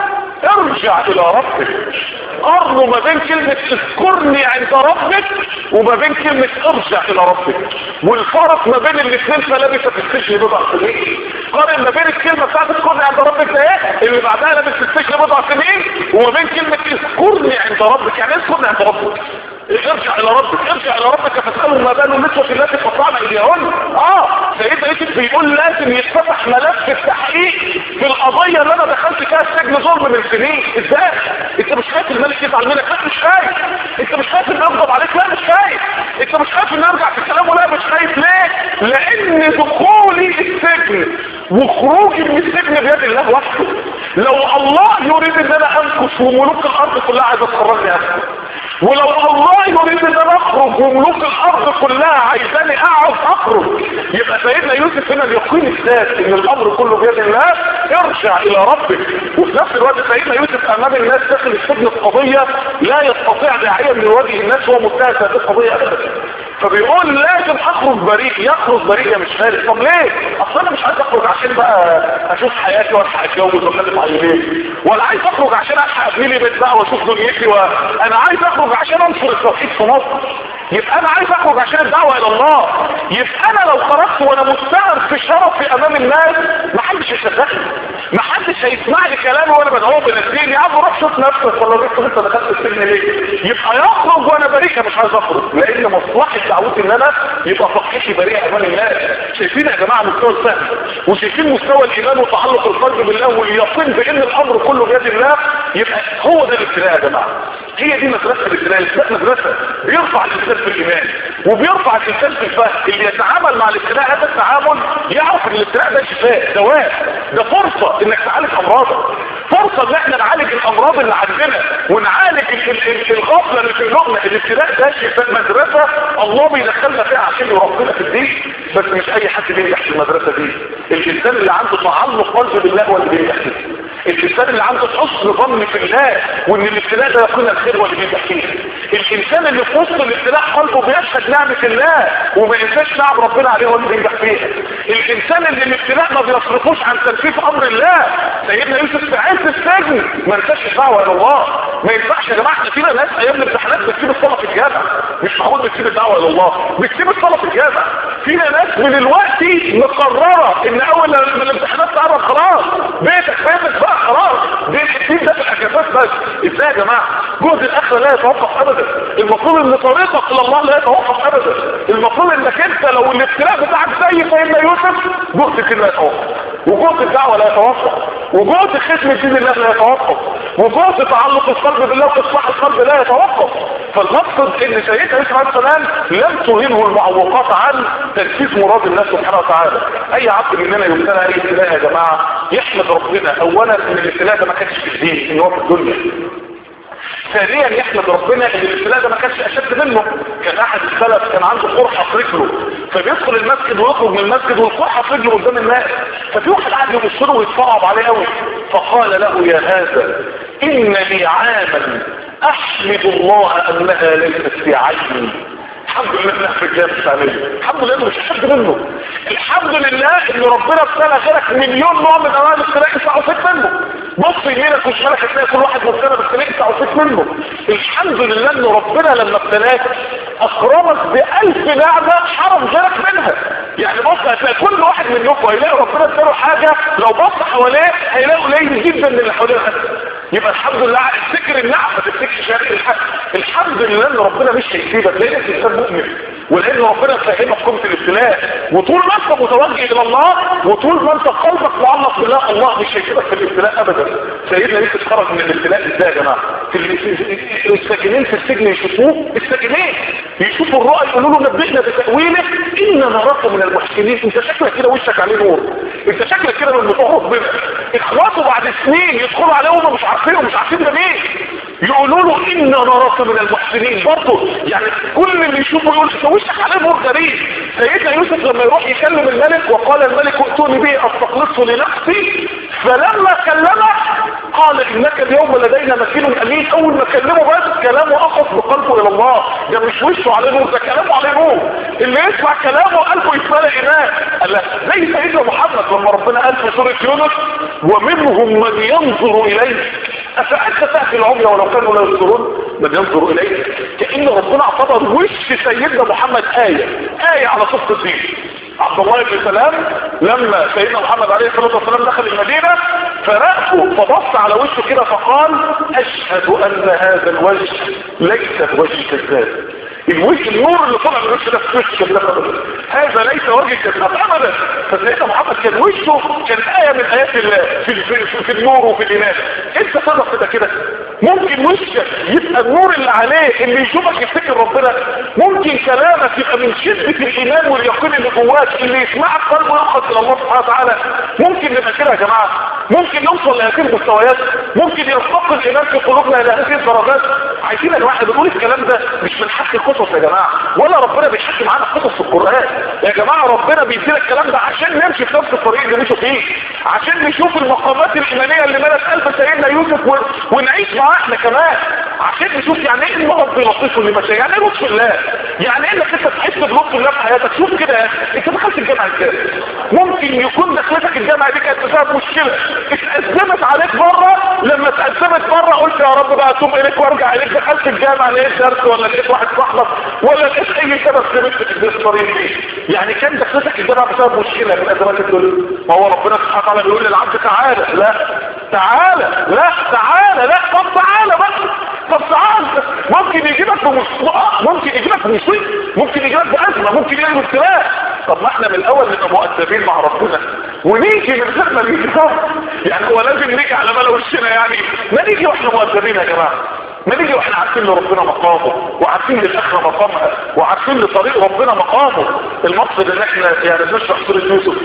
ارجع الى ربك قرنوا ما بين كلمة اذكرني عند ربك وما بين كلمة ارجع الى ربك والفرق ما بين الاثنين فلابسة في السجن بضع سنين قارن ما بين الكلمة بتاعت اذكرني عند ربك ده ايه اللي بعدها لابس في السجن بضع سنين وما بين كلمة اذكرني عند ربك يعني اذكرني عند ربك ارجع الى ربك ارجع الى ربك فاسأله ما بال النسوة التي قطعنا ايديهن اه سيدنا يوسف بيقول لازم يتفتح ملف التحقيق في القضية اللي انا دخلت فيها السجن ظلم من سنين ازاي انت مش خايف الملك يزعل منك لا مش خايف انت مش خايف ان يغضب عليك لا مش خايف انت مش خايف ان ارجع في كلامه لا مش خايف ليه لان دخولي السجن وخروجي من السجن بيد الله وحده لو الله يريد ان انا انكش وملوك الارض كلها عايزه تخرجني اسكت ولو الله يريد ان انا اخرج وملوك الارض كلها عايزاني اقعد اخرج يبقى سيدنا يوسف هنا اليقين الذات ان الامر كله بيد الله ارجع الى ربك وفي نفس الوقت سيدنا يوسف امام الناس داخل السجن في قضيه لا يستطيع داعيا من وجه الناس هو متهم هذه القضيه ابدا فبيقول لازم اخرج بريء يخرج بريء يا مش فارق طب ليه اصل انا مش عايز اخرج عشان بقى اشوف حياتي والحق اتجوز واخلف عيلين ولا عايز اخرج عشان الحق ابني لي بيت بقى واشوف دنيتي وانا عايز اخرج عشان انصر التوحيد في مصر يبقى انا عايز اخرج عشان الدعوه الى الله يبقى انا لو خرجت وانا مستعر في شرفي امام الناس ما حدش هيصدقني ما حدش هيسمع لي كلامي وانا بدعوه بالدين يا عم روح شوف نفسك ولا روح شوف انت دخلت السجن ليه يبقى يخرج وانا بريء مش عايز اخرج لان مصلحه دعوتي ان انا يبقى صحتي بريئه امام الناس شايفين يا جماعه مستوى الفهم وشايفين مستوى الايمان وتعلق القلب بالله واليقين بان الامر كله بيد الله يبقى هو ده الابتلاء يا جماعه هي دي مدرسه الابتلاء الابتلاء مدرسه بيرفع الانسان في الايمان وبيرفع الانسان في الفهم اللي يتعامل مع الابتلاء هذا التعامل يعرف ان الابتلاء ده شفاء دواء ده فرصه انك تعالج امراضك فرصه ان احنا نعالج الامراض اللي عندنا ونعالج ال- ال- ال- الغفله اللي في قلوبنا الابتلاء ده شفاء مدرسه الله بيدخلنا فيها عشان يربنا في الدين بس مش اي حد بينجح في المدرسه دي الانسان اللي عنده تعلق قلب بالله هو اللي بينجح فيه الانسان اللي عنده حسن ظن في الله وان الابتلاء ده يكون الخير هو اللي بينجح فيه الانسان اللي في وسط الابتلاء قلبه بيشهد نعمه الله وما ينساش نعم ربنا عليه هو اللي بينجح فيها الانسان اللي الابتلاء ما بيصرفوش عن تنفيذ امر الله سيدنا يوسف في عز السجن ما انساش الدعوه الى الله ما ينفعش يا جماعه احنا فينا ناس ايام الامتحانات بتسيب الصلاه في الجامع مش معقول بتسيب الدعوه الى الله بتسيب الصلاه في الجامع فينا ناس من الوقت مقرره ان اول ما الامتحانات تقرب خلاص بيتك بيتك بقى خلاص دي الدين ده في الاجازات بس ازاي يا جماعه جهد الاخره لا يتوقف ابدا المفروض ان طريقك الى الله لا يتوقف ابدا المفروض انك انت لو الابتلاء بتاعك زي سيدنا يوسف جهد الدين لا يتوقف وجهد الدعوه لا يتوقف وجهد خدمه دين الله لا يتوقف وجهد تعلق القلب بالله واصلاح القلب لا يتوقف فالمقصد ان سيدنا يوسف عليه السلام لم تهنه المعوقات عن تنفيذ مراد الله سبحانه وتعالى اي عبد مننا يبتلى اي ابتلاء يا جماعه يحمد ربنا اولا ان الابتلاء ده ما كانش في الدين ان هو في الدنيا ثانيا يحمد ربنا ان الابتلاء ده ما كانش اشد منه كان احد السلف كان عنده قرحه في رجله فبيدخل المسجد ويخرج من المسجد والقرحة في رجله قدام الناس ففي واحد قاعد يبص له ويتصعب عليه قوي فقال له يا هذا ان لي عاما احمد الله انها ليست في عيني الحمد لله انها في الجامعة عليه الحمد لله انه مش حد منه الحمد لله ان ربنا ابتلى غيرك مليون نوع من انواع الابتلاء يطلعوا فيك منه بص يمينك وشمالك هتلاقي كل واحد مبتلى بالابتلاء يطلعوا فيك منه الحمد لله ان ربنا لما ابتلاك اكرمك بألف نعمة حرم غيرك منها يعني بص هتلاقي كل واحد منكم هيلاقي ربنا اداله حاجة لو بص حواليه هيلاقي قليل جدا من اللي حواليه يبقى الحمد لله افتكر النعم ما تفتكرش شرق الحق الحمد لله ان ربنا مش هيسيبك لانك انسان مؤمن ولان ربنا فهمك قيمه الابتلاء وطول ما انت متوجه الى الله وطول ما انت قلبك معلق بالله الله مش هيسيبك في الابتلاء ابدا سيدنا يوسف خرج من الابتلاء ازاي يا جماعه الساكنين في السجن يشوفوه الساكنين يشوفوا الرؤى يقولوا له نبئنا بتاويله اننا نراك من المحسنين انت شكلك كده وشك عليه نور انت شكلك كده من بتوع ربنا اخواته بعد سنين يدخلوا عليه وهم مش عارفينه مش عارفين ده مين يقولوا له إنا نراك من المحسنين برضه يعني كل اللي يشوفه يقول وشك عليه نور غريب سيدنا يوسف لما يروح يكلم الملك وقال الملك ائتوني به استخلصه لنفسي فلما كلمه قال انك اليوم لدينا مكين امين اول ما كلمه بس كلامه اخص بقلبه الى الله ده مش وشه عليه نور ده كلامه عليه نور اللي يسمع كلامه قلبه يتملى ايمان قال لا زي سيدنا محمد لما ربنا قال في سوره يونس ومنهم من ينظر اليك أفأنت تأتي العمي ولو كانوا لا ينظرون من ينظر إليك كأن ربنا اعتبر وش سيدنا محمد آية آية على صفة الدين عبد الله بن سلام لما سيدنا محمد عليه الصلاة والسلام دخل المدينة فرأسه فبص على وشه كده فقال أشهد أن هذا الوجه ليس بوجه كذاب الوجه النور اللي طلع من وشه ده في وش كذاب هذا ليس وجه كذاب ابدا فسيدنا محمد كان وشه كان آية من آيات الله في, في, في النور وفي الإيمان انت تقدر تبقى كده ممكن وشك يبقى النور اللي عليه اللي يشوفك يفتكر ربنا ممكن كلامك يبقى من شدة الإيمان واليقين اللي جواك اللي يسمعك قلبه يقصد إلى الله سبحانه وتعالى ممكن نبقى كده يا جماعة ممكن نوصل لهذه المستويات ممكن يرتقي الإيمان في قلوبنا إلى هذه الدرجات عايزين يا جماعة بنقول الكلام ده مش من حق القصص يا جماعة ولا ربنا بيحكي معانا قصص في القرآن يا جماعة ربنا بيدينا الكلام ده عشان نمشي في نفس الطريق اللي مشوا فيه عشان نشوف المقامات الإيمانية اللي ملت قلب سيدنا يوسف و... ونعيش معاه احنا كمان عشان نشوف يعني ايه المرض بيلطفه لمشي يعني ايه لطف الله يعني ايه انك انت تحس بلطف الله في حياتك شوف كده يا اخي انت دخلت الجامعه ازاي ممكن يكون دخلتك الجامعه دي كانت بسبب مشكله اتأزمت عليك بره لما اتأزمت بره قلت يا رب بقى اتوب اليك وارجع اليك دخلت الجامعه لقيت درس ولا لقيت واحد صاحبك ولا لقيت اي سبب سببت في الطريق دي يعني كان دخلتك الجامعه بسبب مشكله من ازمات الدنيا ما هو ربنا سبحانه وتعالى بيقول للعبد تعالى لا تعالى لا تعالى لا طب تعالى بقى طب تعالى ممكن يجيبك بمصيبه ممكن يجيبك بمصيبه ممكن يجيبك بازمه ممكن يجيبك بابتلاء طب ما احنا من الاول نبقى مؤدبين مع ربنا ونيجي من غير ما نيجي يعني هو لازم نيجي على ملا وشنا يعني ما نيجي واحنا مؤدبين يا جماعه ما نيجي واحنا عارفين لربنا مقامه وعارفين للاخره مقامها وعارفين لطريق ربنا مقامه المقصد ان احنا يعني بنشرح سوره يوسف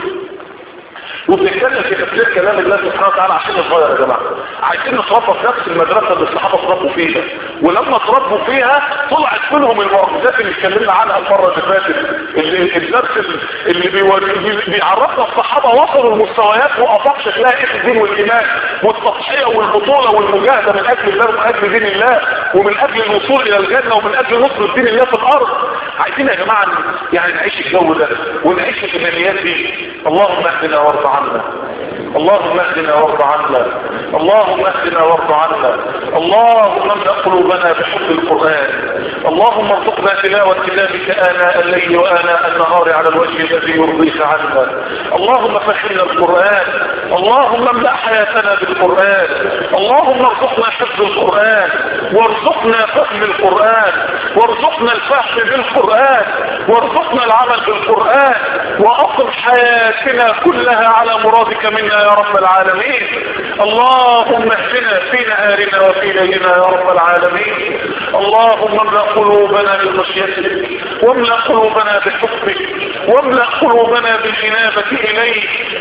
وبنتكلم في تفسير كلام الله سبحانه وتعالى عشان نتغير يا جماعه عايزين نتربى في نفس المدرسه اللي الصحابه اتربوا فيها ولما اتربوا فيها طلعت منهم المعجزات اللي اتكلمنا عنها المره اللي فاتت اللي الدرس اللي بيوري بيعرفنا الصحابه وصلوا لمستويات وافاق شكلها ايه الدين والايمان والتضحيه والبطوله والمجاهده من اجل الله ومن اجل دين الله ومن اجل الوصول الى الجنه ومن اجل نصر دين الله في الارض عايزين يا جماعه يعني نعيش الجو ده ونعيش الايمانيات دي اللهم اهدنا وارض عنا اللهم اهدنا وارض عنا اللهم اهدنا وارض عنا اللهم املأ قلوبنا بحب القرآن اللهم ارزقنا تلاوة كتابك آناء الليل وآناء النهار على الوجه الذي يرضيك عنا اللهم فهمنا القرآن اللهم املأ حياتنا بالقرآن اللهم ارزقنا حفظ القرآن وارزقنا فهم القرآن وارزقنا الفهم بالقرآن وارزقنا العمل بالقرآن وأقم حياتنا كلها على مرادك منا يا رب العالمين اللهم اهدنا في نهارنا وفي ليلنا يا رب العالمين اللهم املأ قلوبنا بخشيتك واملأ قلوبنا بحبك واملأ قلوبنا بالإنابة إليك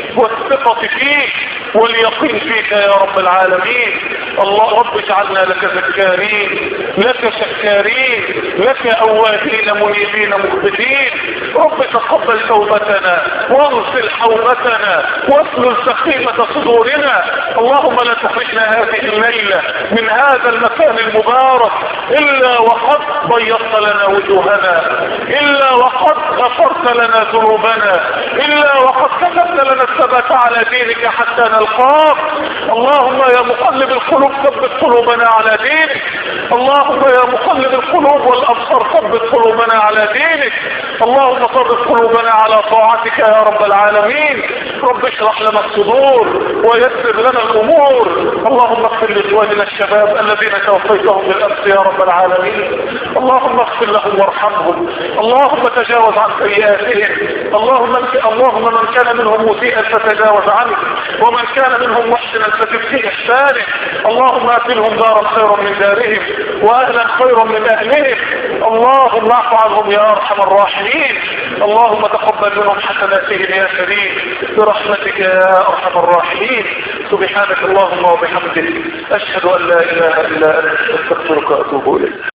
والثقة فيك واليقين فيك يا رب العالمين الله رب اجعلنا لك ذكارين لك شكارين لك أوابين منيبين مخبتين رب تقبل توبتنا واغسل حوبتنا واسلل سخيمة صدورنا اللهم لا تخرجنا هذه الليلة من هذا المكان المبارك إلا وقد بيضت لنا وجوهنا إلا وقد غفرت لنا ذنوبنا إلا وقد كتبت لنا الثبات على دينك حتى نلقاك اللهم يا مقلب القلوب ثبت قلوبنا على دينك اللهم يا مقلب القلوب والأبصار ثبت قلوبنا على دينك اللهم ثبت قلوبنا على طاعتك يا رب العالمين رب اشرح لنا الصدور ويسر لنا الأمور اللهم اغفر لإخواننا الشباب الذين توفيتهم بالأمس يا رب العالمين اللهم اغفر لهم وارحمهم اللهم تجاوز عن سيئاتهم اللهم اللهم من كان منهم مسيئا فتجاوز عنه ومن كان منهم محسنا فتب في احسانه اللهم اتلهم دارا خيرا من دارهم واهلا خيرا من اهلهم اللهم اعف عنهم يا ارحم الراحمين اللهم تقبل منهم حسناتهم يا كريم برحمتك يا ارحم الراحمين سبحانك اللهم وبحمدك اشهد ان لا اله الا انت استغفرك واتوب اليك